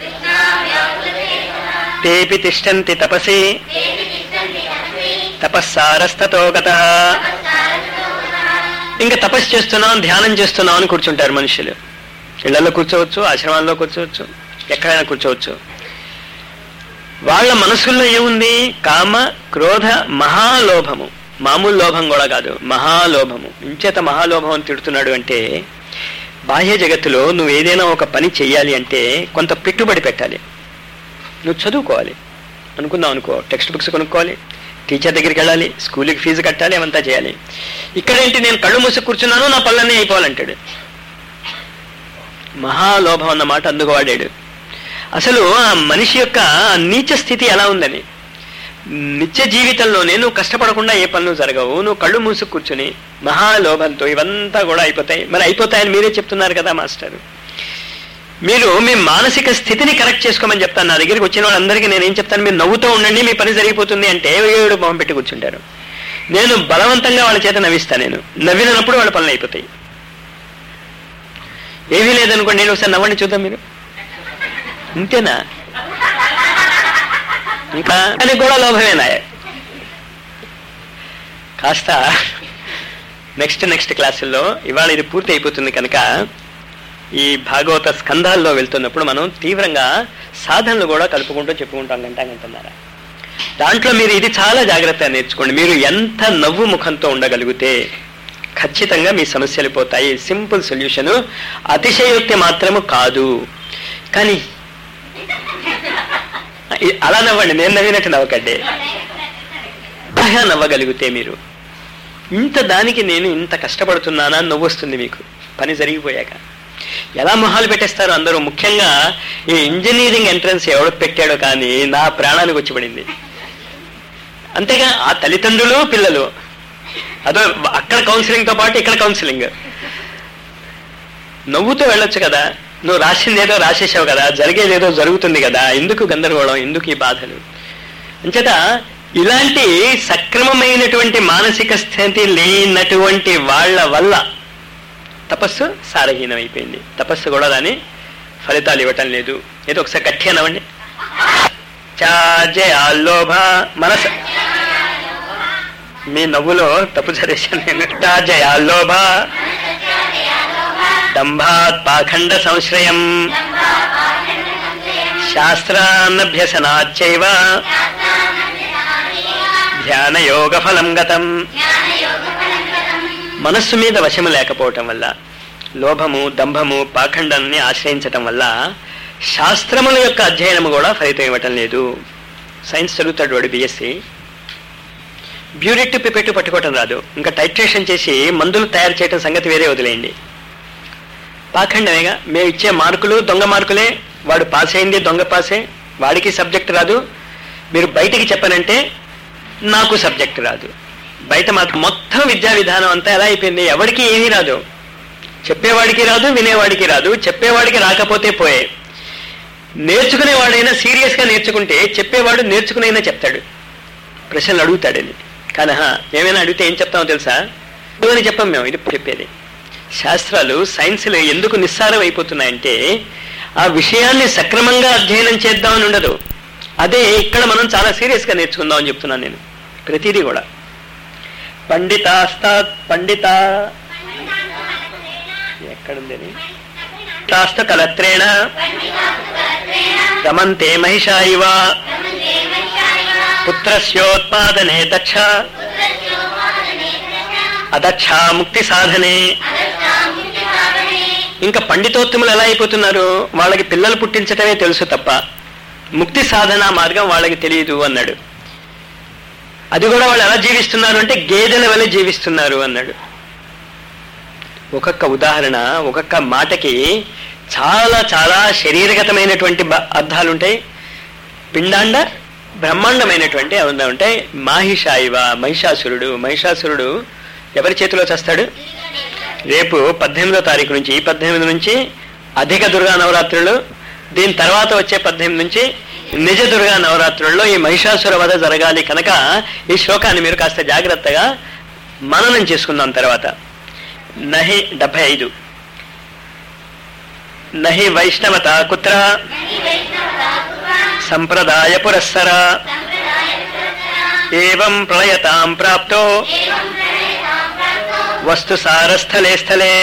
Speaker 1: తేపి తిష్టంతి తపసి తపస్సారస్తతో గత ఇంకా తపస్సు చేస్తున్నాం ధ్యానం చేస్తున్నాం అని కూర్చుంటారు మనుషులు ఇళ్లలో కూర్చోవచ్చు ఆశ్రమాల్లో కూర్చోవచ్చు ఎక్కడైనా కూర్చోవచ్చు వాళ్ళ మనసుల్లో ఏముంది కామ క్రోధ మహాలోభము మామూలు లోభం కూడా కాదు మహాలోభము ఇంచేత మహాలోభం అని తిడుతున్నాడు అంటే బాహ్య జగత్తులో నువ్వు ఏదైనా ఒక పని చెయ్యాలి అంటే కొంత పెట్టుబడి పెట్టాలి నువ్వు చదువుకోవాలి అనుకుందాం అనుకో టెక్స్ట్ బుక్స్ కొనుక్కోవాలి టీచర్ దగ్గరికి వెళ్ళాలి స్కూల్కి ఫీజు కట్టాలి అవంతా చేయాలి ఇక్కడేంటి నేను కళ్ళు మూసి కూర్చున్నాను నా పనులన్నీ అయిపోవాలంటాడు మహాలోభం అన్న మాట అందుకు వాడాడు అసలు ఆ మనిషి యొక్క నీచ స్థితి ఎలా ఉందని నిత్య జీవితంలోనే నువ్వు కష్టపడకుండా ఏ పనులు జరగవు నువ్వు కళ్ళు మూసు కూర్చుని మహాలోభంతో ఇవంతా కూడా అయిపోతాయి మరి అయిపోతాయని మీరే చెప్తున్నారు కదా మాస్టర్ మీరు మీ మానసిక స్థితిని కరెక్ట్ చేసుకోమని చెప్తాను నా దగ్గరికి వచ్చిన వాళ్ళందరికీ నేను ఏం చెప్తాను మీరు నవ్వుతూ ఉండండి మీ పని జరిగిపోతుంది అంటే ఏడు మొహం పెట్టి కూర్చుంటారు నేను బలవంతంగా వాళ్ళ చేత నవ్విస్తాను నేను నవ్వినప్పుడు వాళ్ళ పనులు అయిపోతాయి ఏమీ లేదనుకోండి నేను ఒకసారి నవ్వండి చూద్దాం మీరు అంతేనా ఇంకా అని కూడా లోభమేనా కాస్త నెక్స్ట్ నెక్స్ట్ క్లాసుల్లో ఇవాళ ఇది పూర్తి అయిపోతుంది కనుక ఈ భాగవత స్కంధాల్లో వెళ్తున్నప్పుడు మనం తీవ్రంగా సాధనలు కూడా కలుపుకుంటూ చెప్పుకుంటాం గంట గంటన్నారా దాంట్లో మీరు ఇది చాలా జాగ్రత్తగా నేర్చుకోండి మీరు ఎంత నవ్వు ముఖంతో ఉండగలిగితే ఖచ్చితంగా మీ సమస్యలు పోతాయి సింపుల్ సొల్యూషన్ అతిశయోక్తి మాత్రము కాదు కానీ ఇ- అలా నవ్వండి నేను నవ్వినట్టు నవ్వకండి బాగా నవ్వగలిగితే మీరు ఇంత దానికి నేను ఇంత కష్టపడుతున్నానా అని నవ్వు వస్తుంది మీకు పని జరిగిపోయాక ఎలా మొహాలు పెట్టేస్తారు అందరూ ముఖ్యంగా ఈ ఇంజనీరింగ్ ఎంట్రన్స్ ఎవడు పెట్టాడో కానీ నా ప్రాణానికి వచ్చి పడింది అంతేగా ఆ తల్లిదండ్రులు పిల్లలు అదో అక్కడ కౌన్సిలింగ్ తో పాటు ఇక్కడ కౌన్సిలింగ్ నవ్వుతూ వెళ్ళొచ్చు కదా నువ్వు రాసిందేదో రాసేసావు కదా జరిగేదేదో జరుగుతుంది కదా ఎందుకు గందరగోళం ఎందుకు ఈ బాధలు అంచేత ఇలాంటి సక్రమమైనటువంటి మానసిక స్థితి లేనటువంటి వాళ్ళ వల్ల తపస్సు సారహీనం అయిపోయింది తపస్సు కూడా దాని ఫలితాలు ఇవ్వటం లేదు ఏదో ఒకసారి గట్టి అనవండి చాజయాల్లోభ మనస మీ నవ్వులో తప్పు చదివేశాను నేను చాజయాల్లోభ దంభాత్ పాఖండ సంశ్రయం శాస్త్రాన్నభ్యసనాచ్చైవ ధ్యానయోగ ఫలం గతం మనస్సు మీద వశము లేకపోవటం వల్ల లోభము దంభము పాఖండాన్ని ఆశ్రయించటం వల్ల శాస్త్రముల యొక్క అధ్యయనము కూడా ఫలితం ఇవ్వటం లేదు సైన్స్ చదువుతాడు వాడు బిఎస్సి బ్యూరిట్ పిపెట్టు పట్టుకోవటం రాదు ఇంకా టైట్రేషన్ చేసి మందులు తయారు చేయటం సంగతి వేరే వదిలేయండి పాఖండమేగా మేము ఇచ్చే మార్కులు దొంగ మార్కులే వాడు పాస్ అయింది దొంగ పాసే వాడికి సబ్జెక్ట్ రాదు మీరు బయటికి చెప్పనంటే నాకు సబ్జెక్ట్ రాదు బయట మాత్రం మొత్తం విద్యా విధానం అంతా ఎలా అయిపోయింది ఎవరికి ఏమీ రాదు చెప్పేవాడికి రాదు వినేవాడికి రాదు చెప్పేవాడికి రాకపోతే పోయే నేర్చుకునేవాడైనా సీరియస్గా నేర్చుకుంటే చెప్పేవాడు నేర్చుకునైనా చెప్తాడు ప్రశ్నలు అడుగుతాడని కానీ హా, ఏమైనా అడిగితే ఏం చెప్తామో తెలుసా అని చెప్పాం మేము ఇది చెప్పేది శాస్త్రాలు సైన్స్లు ఎందుకు నిస్సారం అయిపోతున్నాయంటే ఆ విషయాన్ని సక్రమంగా అధ్యయనం చేద్దామని ఉండదు అదే ఇక్కడ మనం చాలా సీరియస్గా నేర్చుకుందాం అని చెప్తున్నాను నేను ప్రతిదీ కూడా పండితాస్తా పండిత ఎక్కడుంది అది? తాస్త కలత్రేణ రమంతే మహిషా ఇవ పుత్రస్యోత్పాదనే దక్ష అదక్ష ముక్తి సాధనే ఇంకా పండితోత్తములు ఎలా అయిపోతున్నారు వాళ్ళకి పిల్లలు పుట్టించటమే తెలుసు తప్ప ముక్తి సాధన మార్గం వాళ్ళకి తెలియదు అన్నాడు అది కూడా వాళ్ళు ఎలా జీవిస్తున్నారు అంటే గేదెల వల్ల జీవిస్తున్నారు అన్నాడు ఒక్కొక్క ఉదాహరణ ఒక్కొక్క మాటకి చాలా చాలా శరీరగతమైనటువంటి బ- అర్థాలుంటాయి పిండాండ బ్రహ్మాండమైనటువంటి అవి ఉంటాయి మాహిషాయివ మహిషాసురుడు మహిషాసురుడు ఎవరి చేతిలో చేస్తాడు రేపు పద్దెనిమిదో తారీఖు నుంచి ఈ పద్దెనిమిది నుంచి అధిక దుర్గా నవరాత్రులు దీని తర్వాత వచ్చే పద్దెనిమిది నుంచి నిజ దుర్గా నవరాత్రుల్లో ఈ మహిషాసుర వధ జరగాలి కనుక ఈ శ్లోకాన్ని మీరు కాస్త జాగ్రత్తగా మననం చేసుకుందాం తర్వాత నహి డెబ్బై ఐదు నహి వైష్ణవత కుత్ర సంప్రదాయ పురస్సర ఏవం ప్రళయతాం ప్రాప్తో వస్తు సారస్థలే స్థలే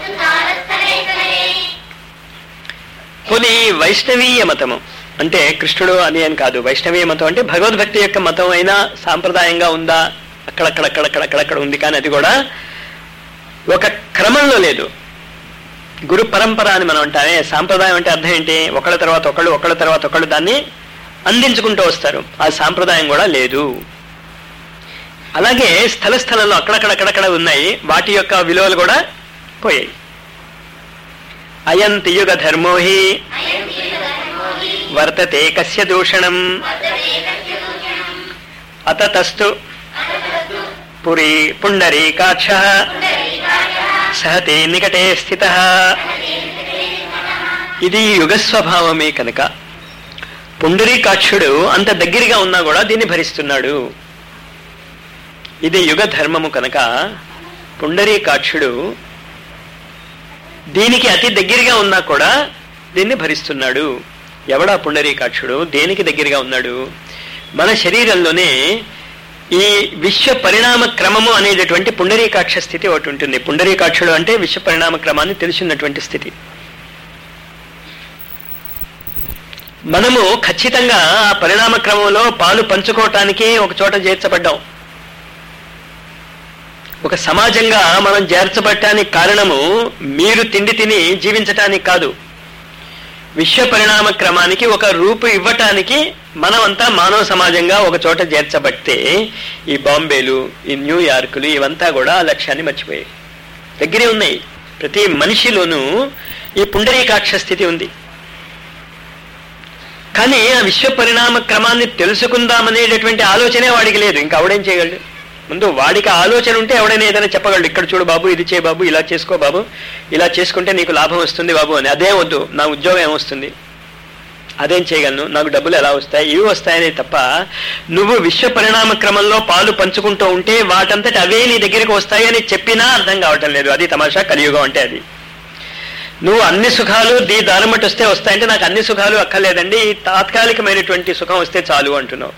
Speaker 1: పోనీ వైష్ణవీయ మతము అంటే కృష్ణుడు అని అని కాదు వైష్ణవీయ మతం అంటే భగవద్భక్తి యొక్క మతం అయినా సాంప్రదాయంగా ఉందా అక్కడక్కడక్కడక్కడక్కడక్కడ ఉంది కానీ అది కూడా ఒక క్రమంలో లేదు గురు పరంపర అని మనం అంటామే సాంప్రదాయం అంటే అర్థం ఏంటి ఒకళ్ళ తర్వాత ఒకళ్ళు ఒకళ్ళ తర్వాత ఒకళ్ళు దాన్ని అందించుకుంటూ వస్తారు ఆ సాంప్రదాయం కూడా లేదు అలాగే స్థల స్థలంలో అక్కడక్కడక్కడక్కడ ఉన్నాయి వాటి యొక్క విలువలు కూడా పోయాయి అయంతి యుగ ధర్మోహి వర్తతే కస్య దూషణం అతతస్తు పురీ పుండరీకాక్ష సహతే నికటే స్థిత ఇది యుగ స్వభావమే కనుక పుండరీకాక్షుడు అంత దగ్గరగా ఉన్నా కూడా దీన్ని భరిస్తున్నాడు ఇది యుగ ధర్మము కనుక పుండరీకాక్షుడు దీనికి అతి దగ్గరగా ఉన్నా కూడా దీన్ని భరిస్తున్నాడు ఎవడా పుండరీకాక్షుడు దేనికి దగ్గరగా ఉన్నాడు మన శరీరంలోనే ఈ విశ్వ పరిణామ క్రమము అనేటటువంటి పుండరీకాక్ష స్థితి ఒకటి ఉంటుంది పుండరీకాక్షుడు అంటే విశ్వ పరిణామ క్రమాన్ని తెలిసినటువంటి స్థితి మనము ఖచ్చితంగా ఆ పరిణామ క్రమంలో పాలు పంచుకోవటానికి ఒక చోట చేర్చబడ్డాం ఒక సమాజంగా మనం చేర్చబడటానికి కారణము మీరు తిండి తిని జీవించటానికి కాదు విశ్వ పరిణామ క్రమానికి ఒక రూపు ఇవ్వటానికి మనమంతా మానవ సమాజంగా ఒక చోట చేర్చబడితే ఈ బాంబేలు ఈ న్యూయార్కులు ఇవంతా కూడా ఆ లక్ష్యాన్ని మర్చిపోయాయి దగ్గరే ఉన్నాయి ప్రతి మనిషిలోనూ ఈ పుండరీకాక్ష స్థితి ఉంది కానీ ఆ విశ్వ పరిణామ క్రమాన్ని తెలుసుకుందామనేటటువంటి ఆలోచనే వాడికి లేదు ఇంకా ఆవిడేం చేయగలడు ముందు వాడికి ఆలోచన ఉంటే ఎవడైనా ఏదైనా చెప్పగలడు ఇక్కడ చూడు బాబు ఇది చేయి బాబు ఇలా చేసుకో బాబు ఇలా చేసుకుంటే నీకు లాభం వస్తుంది బాబు అని అదే వద్దు నా ఉద్యోగం ఏమొస్తుంది అదేం చేయగలను నాకు డబ్బులు ఎలా వస్తాయి ఇవి వస్తాయనే తప్ప నువ్వు విశ్వ పరిణామ క్రమంలో పాలు పంచుకుంటూ ఉంటే వాటంతటి అవే నీ దగ్గరికి వస్తాయని చెప్పినా అర్థం కావటం లేదు అది తమాషా కలియుగం అంటే అది నువ్వు అన్ని సుఖాలు దీ దారం బట్టి వస్తే వస్తాయంటే నాకు అన్ని సుఖాలు అక్కర్లేదండి ఈ తాత్కాలికమైనటువంటి సుఖం వస్తే చాలు అంటున్నావు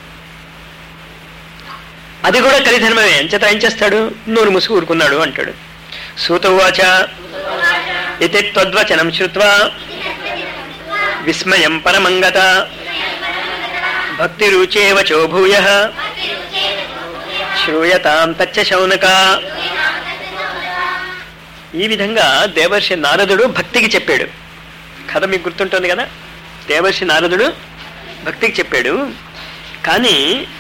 Speaker 1: అది కూడా కలిధర్మమే ఎంచేత ఏం చేస్తాడు నూరు ముసుగు ఊరుకున్నాడు అంటాడు సూత ఉవాచ ఇతి త్వద్వచనం శ్రుత్వా విస్మయం పరమంగత భక్తి రుచేవ చోభూయ శ్రూయతాం తచ్చ శౌనక ఈ విధంగా దేవర్షి నారదుడు భక్తికి చెప్పాడు కథ మీకు గుర్తుంటుంది కదా దేవర్షి నారదుడు భక్తికి చెప్పాడు కానీ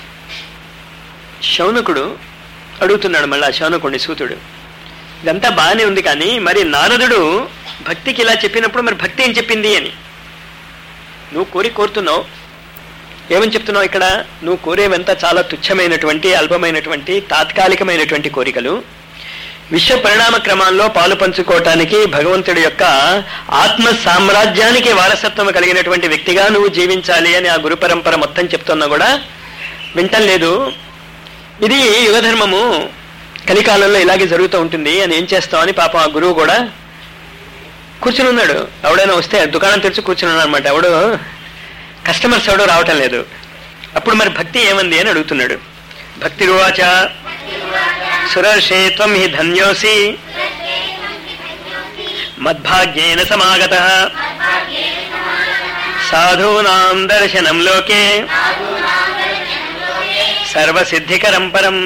Speaker 1: శౌనకుడు అడుగుతున్నాడు మళ్ళా శౌనకుడిని సూతుడు ఇదంతా బాగానే ఉంది కానీ మరి నారదుడు భక్తికి ఇలా చెప్పినప్పుడు మరి భక్తి ఏం చెప్పింది అని నువ్వు కోరి కోరుతున్నావు ఏమని చెప్తున్నావు ఇక్కడ నువ్వు కోరేవంతా చాలా తుచ్చమైనటువంటి అల్పమైనటువంటి తాత్కాలికమైనటువంటి కోరికలు విశ్వ పరిణామ క్రమాల్లో పాలు పంచుకోవటానికి భగవంతుడి యొక్క ఆత్మ సామ్రాజ్యానికి వారసత్వం కలిగినటువంటి వ్యక్తిగా నువ్వు జీవించాలి అని ఆ గురు పరంపర మొత్తం చెప్తున్నా కూడా వింటం లేదు ఇది యుగధర్మము కలికాలంలో ఇలాగే జరుగుతూ ఉంటుంది అని ఏం చేస్తామని పాపం ఆ గురువు కూడా కూర్చుని ఉన్నాడు ఎవడైనా వస్తే దుకాణం తెరిచి కూర్చుని ఉన్నాడు అనమాట ఎవడు కస్టమర్స్ ఎవడో రావటం లేదు అప్పుడు మరి భక్తి ఏమంది అని అడుగుతున్నాడు భక్తి రువాచ సురర్షే త్వం హి ధన్యోసి మద్భాగ్యేన సమాగత సాధూనాం దర్శనం లోకే సర్వసిద్ధికరం పరం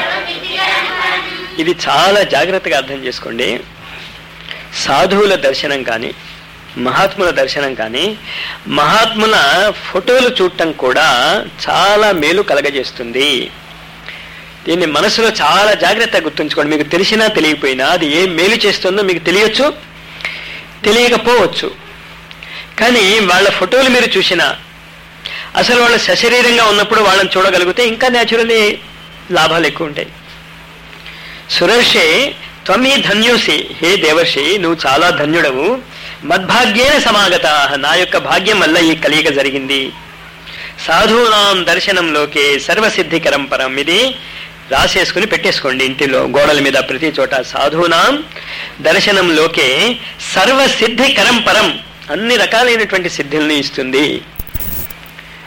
Speaker 1: ఇది చాలా జాగ్రత్తగా అర్థం చేసుకోండి సాధువుల దర్శనం కానీ మహాత్ముల దర్శనం కానీ మహాత్ముల ఫోటోలు చూడటం కూడా చాలా మేలు కలగజేస్తుంది దీన్ని మనసులో చాలా జాగ్రత్తగా గుర్తుంచుకోండి మీకు తెలిసినా తెలియకపోయినా అది ఏం మేలు చేస్తుందో మీకు తెలియచ్చు తెలియకపోవచ్చు కానీ వాళ్ళ ఫోటోలు మీరు చూసినా అసలు వాళ్ళు సశరీరంగా ఉన్నప్పుడు వాళ్ళని చూడగలిగితే ఇంకా న్యాచురల్లీ లాభాలు ఎక్కువ ఉంటాయి సురర్షే త్వమీ ధన్యోసి హే దేవర్షి నువ్వు చాలా ధన్యుడవు మద్భాగ్యేన సమాగత నా యొక్క భాగ్యం వల్ల ఈ కలియక జరిగింది సాధూనాం దర్శనంలోకే సర్వసిద్ధికరం పరం ఇది రాసేసుకుని పెట్టేసుకోండి ఇంటిలో గోడల మీద ప్రతి చోట సాధూనాం దర్శనంలోకే సర్వసిద్ధికరం పరం అన్ని రకాలైనటువంటి సిద్ధుల్ని ఇస్తుంది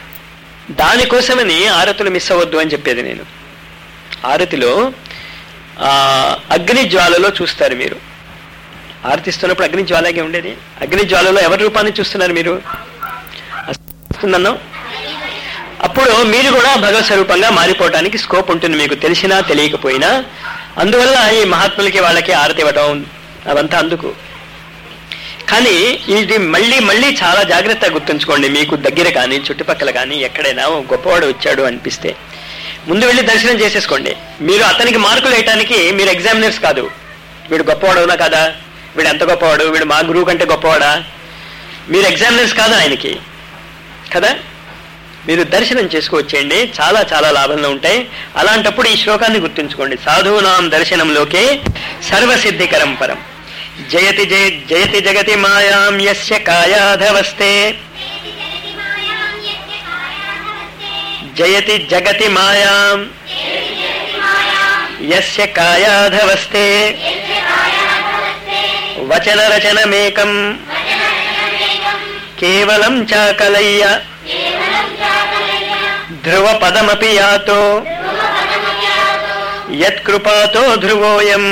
Speaker 1: దానికోసమని ఆరతులు మిస్ అవ్వద్దు అని చెప్పేది నేను ఆరతిలో ఆ అగ్ని జ్వాలలో చూస్తారు మీరు ఆర్తిస్తున్నప్పుడు అగ్ని జ్వాలగే ఉండేది అగ్ని జ్వాలలో ఎవరి రూపాన్ని చూస్తున్నారు మీరు వస్తుందన్నాం అప్పుడు మీరు కూడా భగవత్ స్వరూపంగా మారిపోవడానికి స్కోప్ ఉంటుంది మీకు తెలిసినా తెలియకపోయినా అందువల్ల ఈ మహాత్ములకి వాళ్ళకి ఆరతి ఇవ్వటం అవంతా అందుకు కానీ ఇది మళ్ళీ మళ్ళీ చాలా జాగ్రత్తగా గుర్తుంచుకోండి మీకు దగ్గర కానీ చుట్టుపక్కల కానీ ఎక్కడైనా ఓ గొప్పవాడు వచ్చాడు అనిపిస్తే ముందు వెళ్ళి దర్శనం చేసేసుకోండి మీరు అతనికి మార్కులు వేయటానికి మీరు ఎగ్జామినర్స్ కాదు వీడు గొప్పవాడునా కదా వీడు ఎంత గొప్పవాడు వీడు మా గురువు కంటే గొప్పవాడా మీరు ఎగ్జామినర్స్ కాదు ఆయనకి కదా మీరు దర్శనం చేసుకొచ్చేయండి చాలా చాలా లాభంలో ఉంటాయి అలాంటప్పుడు ఈ శ్లోకాన్ని గుర్తుంచుకోండి సాధూనాం దర్శనంలోకే సర్వసిద్ధికరం పరం జయతి జయ జయతి జగతి మాయాం యస్య కాయాధవస్తే జయతి జగతి మాయాం యస్య కాయాధవస్తే వచన రచనమేకం కేవలం చాకలయ్య ధ్రువ పదమపి యాతో యత్కృపాతో ధ్రువోయం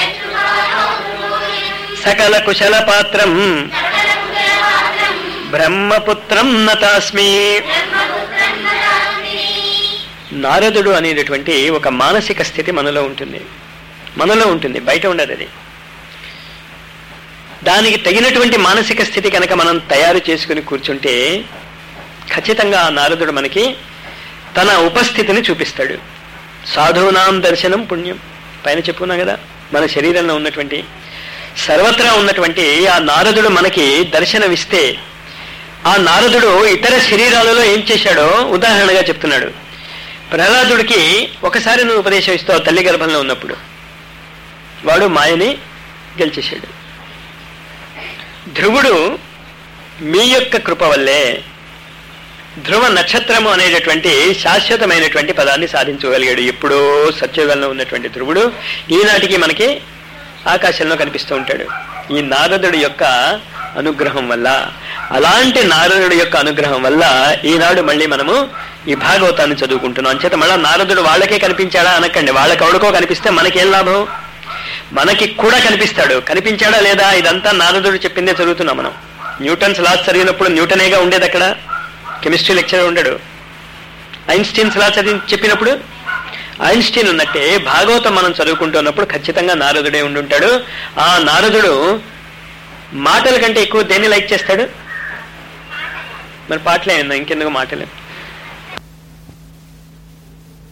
Speaker 1: సకల కుశల పాత్రం బ్రహ్మపుత్రం నతాస్మి నారదుడు అనేటటువంటి ఒక మానసిక స్థితి మనలో ఉంటుంది మనలో ఉంటుంది బయట ఉండదు అది దానికి తగినటువంటి మానసిక స్థితి కనుక మనం తయారు చేసుకుని కూర్చుంటే ఖచ్చితంగా ఆ నారదుడు మనకి తన ఉపస్థితిని చూపిస్తాడు సాధువునాం దర్శనం పుణ్యం పైన చెప్పుకున్నాం కదా మన శరీరంలో ఉన్నటువంటి సర్వత్రా ఉన్నటువంటి ఆ నారదుడు మనకి దర్శనమిస్తే ఆ నారదుడు ఇతర శరీరాలలో ఏం చేశాడో ఉదాహరణగా చెప్తున్నాడు ప్రహ్లాదుడికి ఒకసారి నువ్వు ఉపదేశం ఇస్తావు తల్లి గర్భంలో ఉన్నప్పుడు వాడు మాయని గెలిచేశాడు ధ్రువుడు మీ యొక్క కృప వల్లే ధ్రువ నక్షత్రము అనేటటువంటి శాశ్వతమైనటువంటి పదాన్ని సాధించగలిగాడు ఎప్పుడో సత్యయుగంలో ఉన్నటువంటి ధ్రువుడు ఈనాటికి మనకి ఆకాశంలో కనిపిస్తూ ఉంటాడు ఈ నారదుడి యొక్క అనుగ్రహం వల్ల అలాంటి నారదుడి యొక్క అనుగ్రహం వల్ల ఈనాడు మళ్ళీ మనము ఈ భాగవతాన్ని చదువుకుంటున్నాం అంచేత మళ్ళా నారదుడు వాళ్ళకే కనిపించాడా అనకండి వాళ్ళకెవడికో కనిపిస్తే మనకేం లాభం మనకి కూడా కనిపిస్తాడు కనిపించాడా లేదా ఇదంతా నారదుడు చెప్పిందే చదువుతున్నాం మనం న్యూటన్స్ లాస్ చదివినప్పుడు న్యూటనేగా ఉండేది అక్కడ కెమిస్ట్రీ లెక్చరర్ ఉండడు ఐన్స్టీన్స్ లా చదివి చెప్పినప్పుడు ఐన్స్టీన్ ఉన్నట్టే భాగవతం మనం చదువుకుంటున్నప్పుడు ఖచ్చితంగా నారదుడే ఉండుంటాడు ఆ నారదుడు మాటల కంటే ఎక్కువ దేన్ని లైక్ చేస్తాడు మరి పాటలే ఇంకెందుకు మాటలే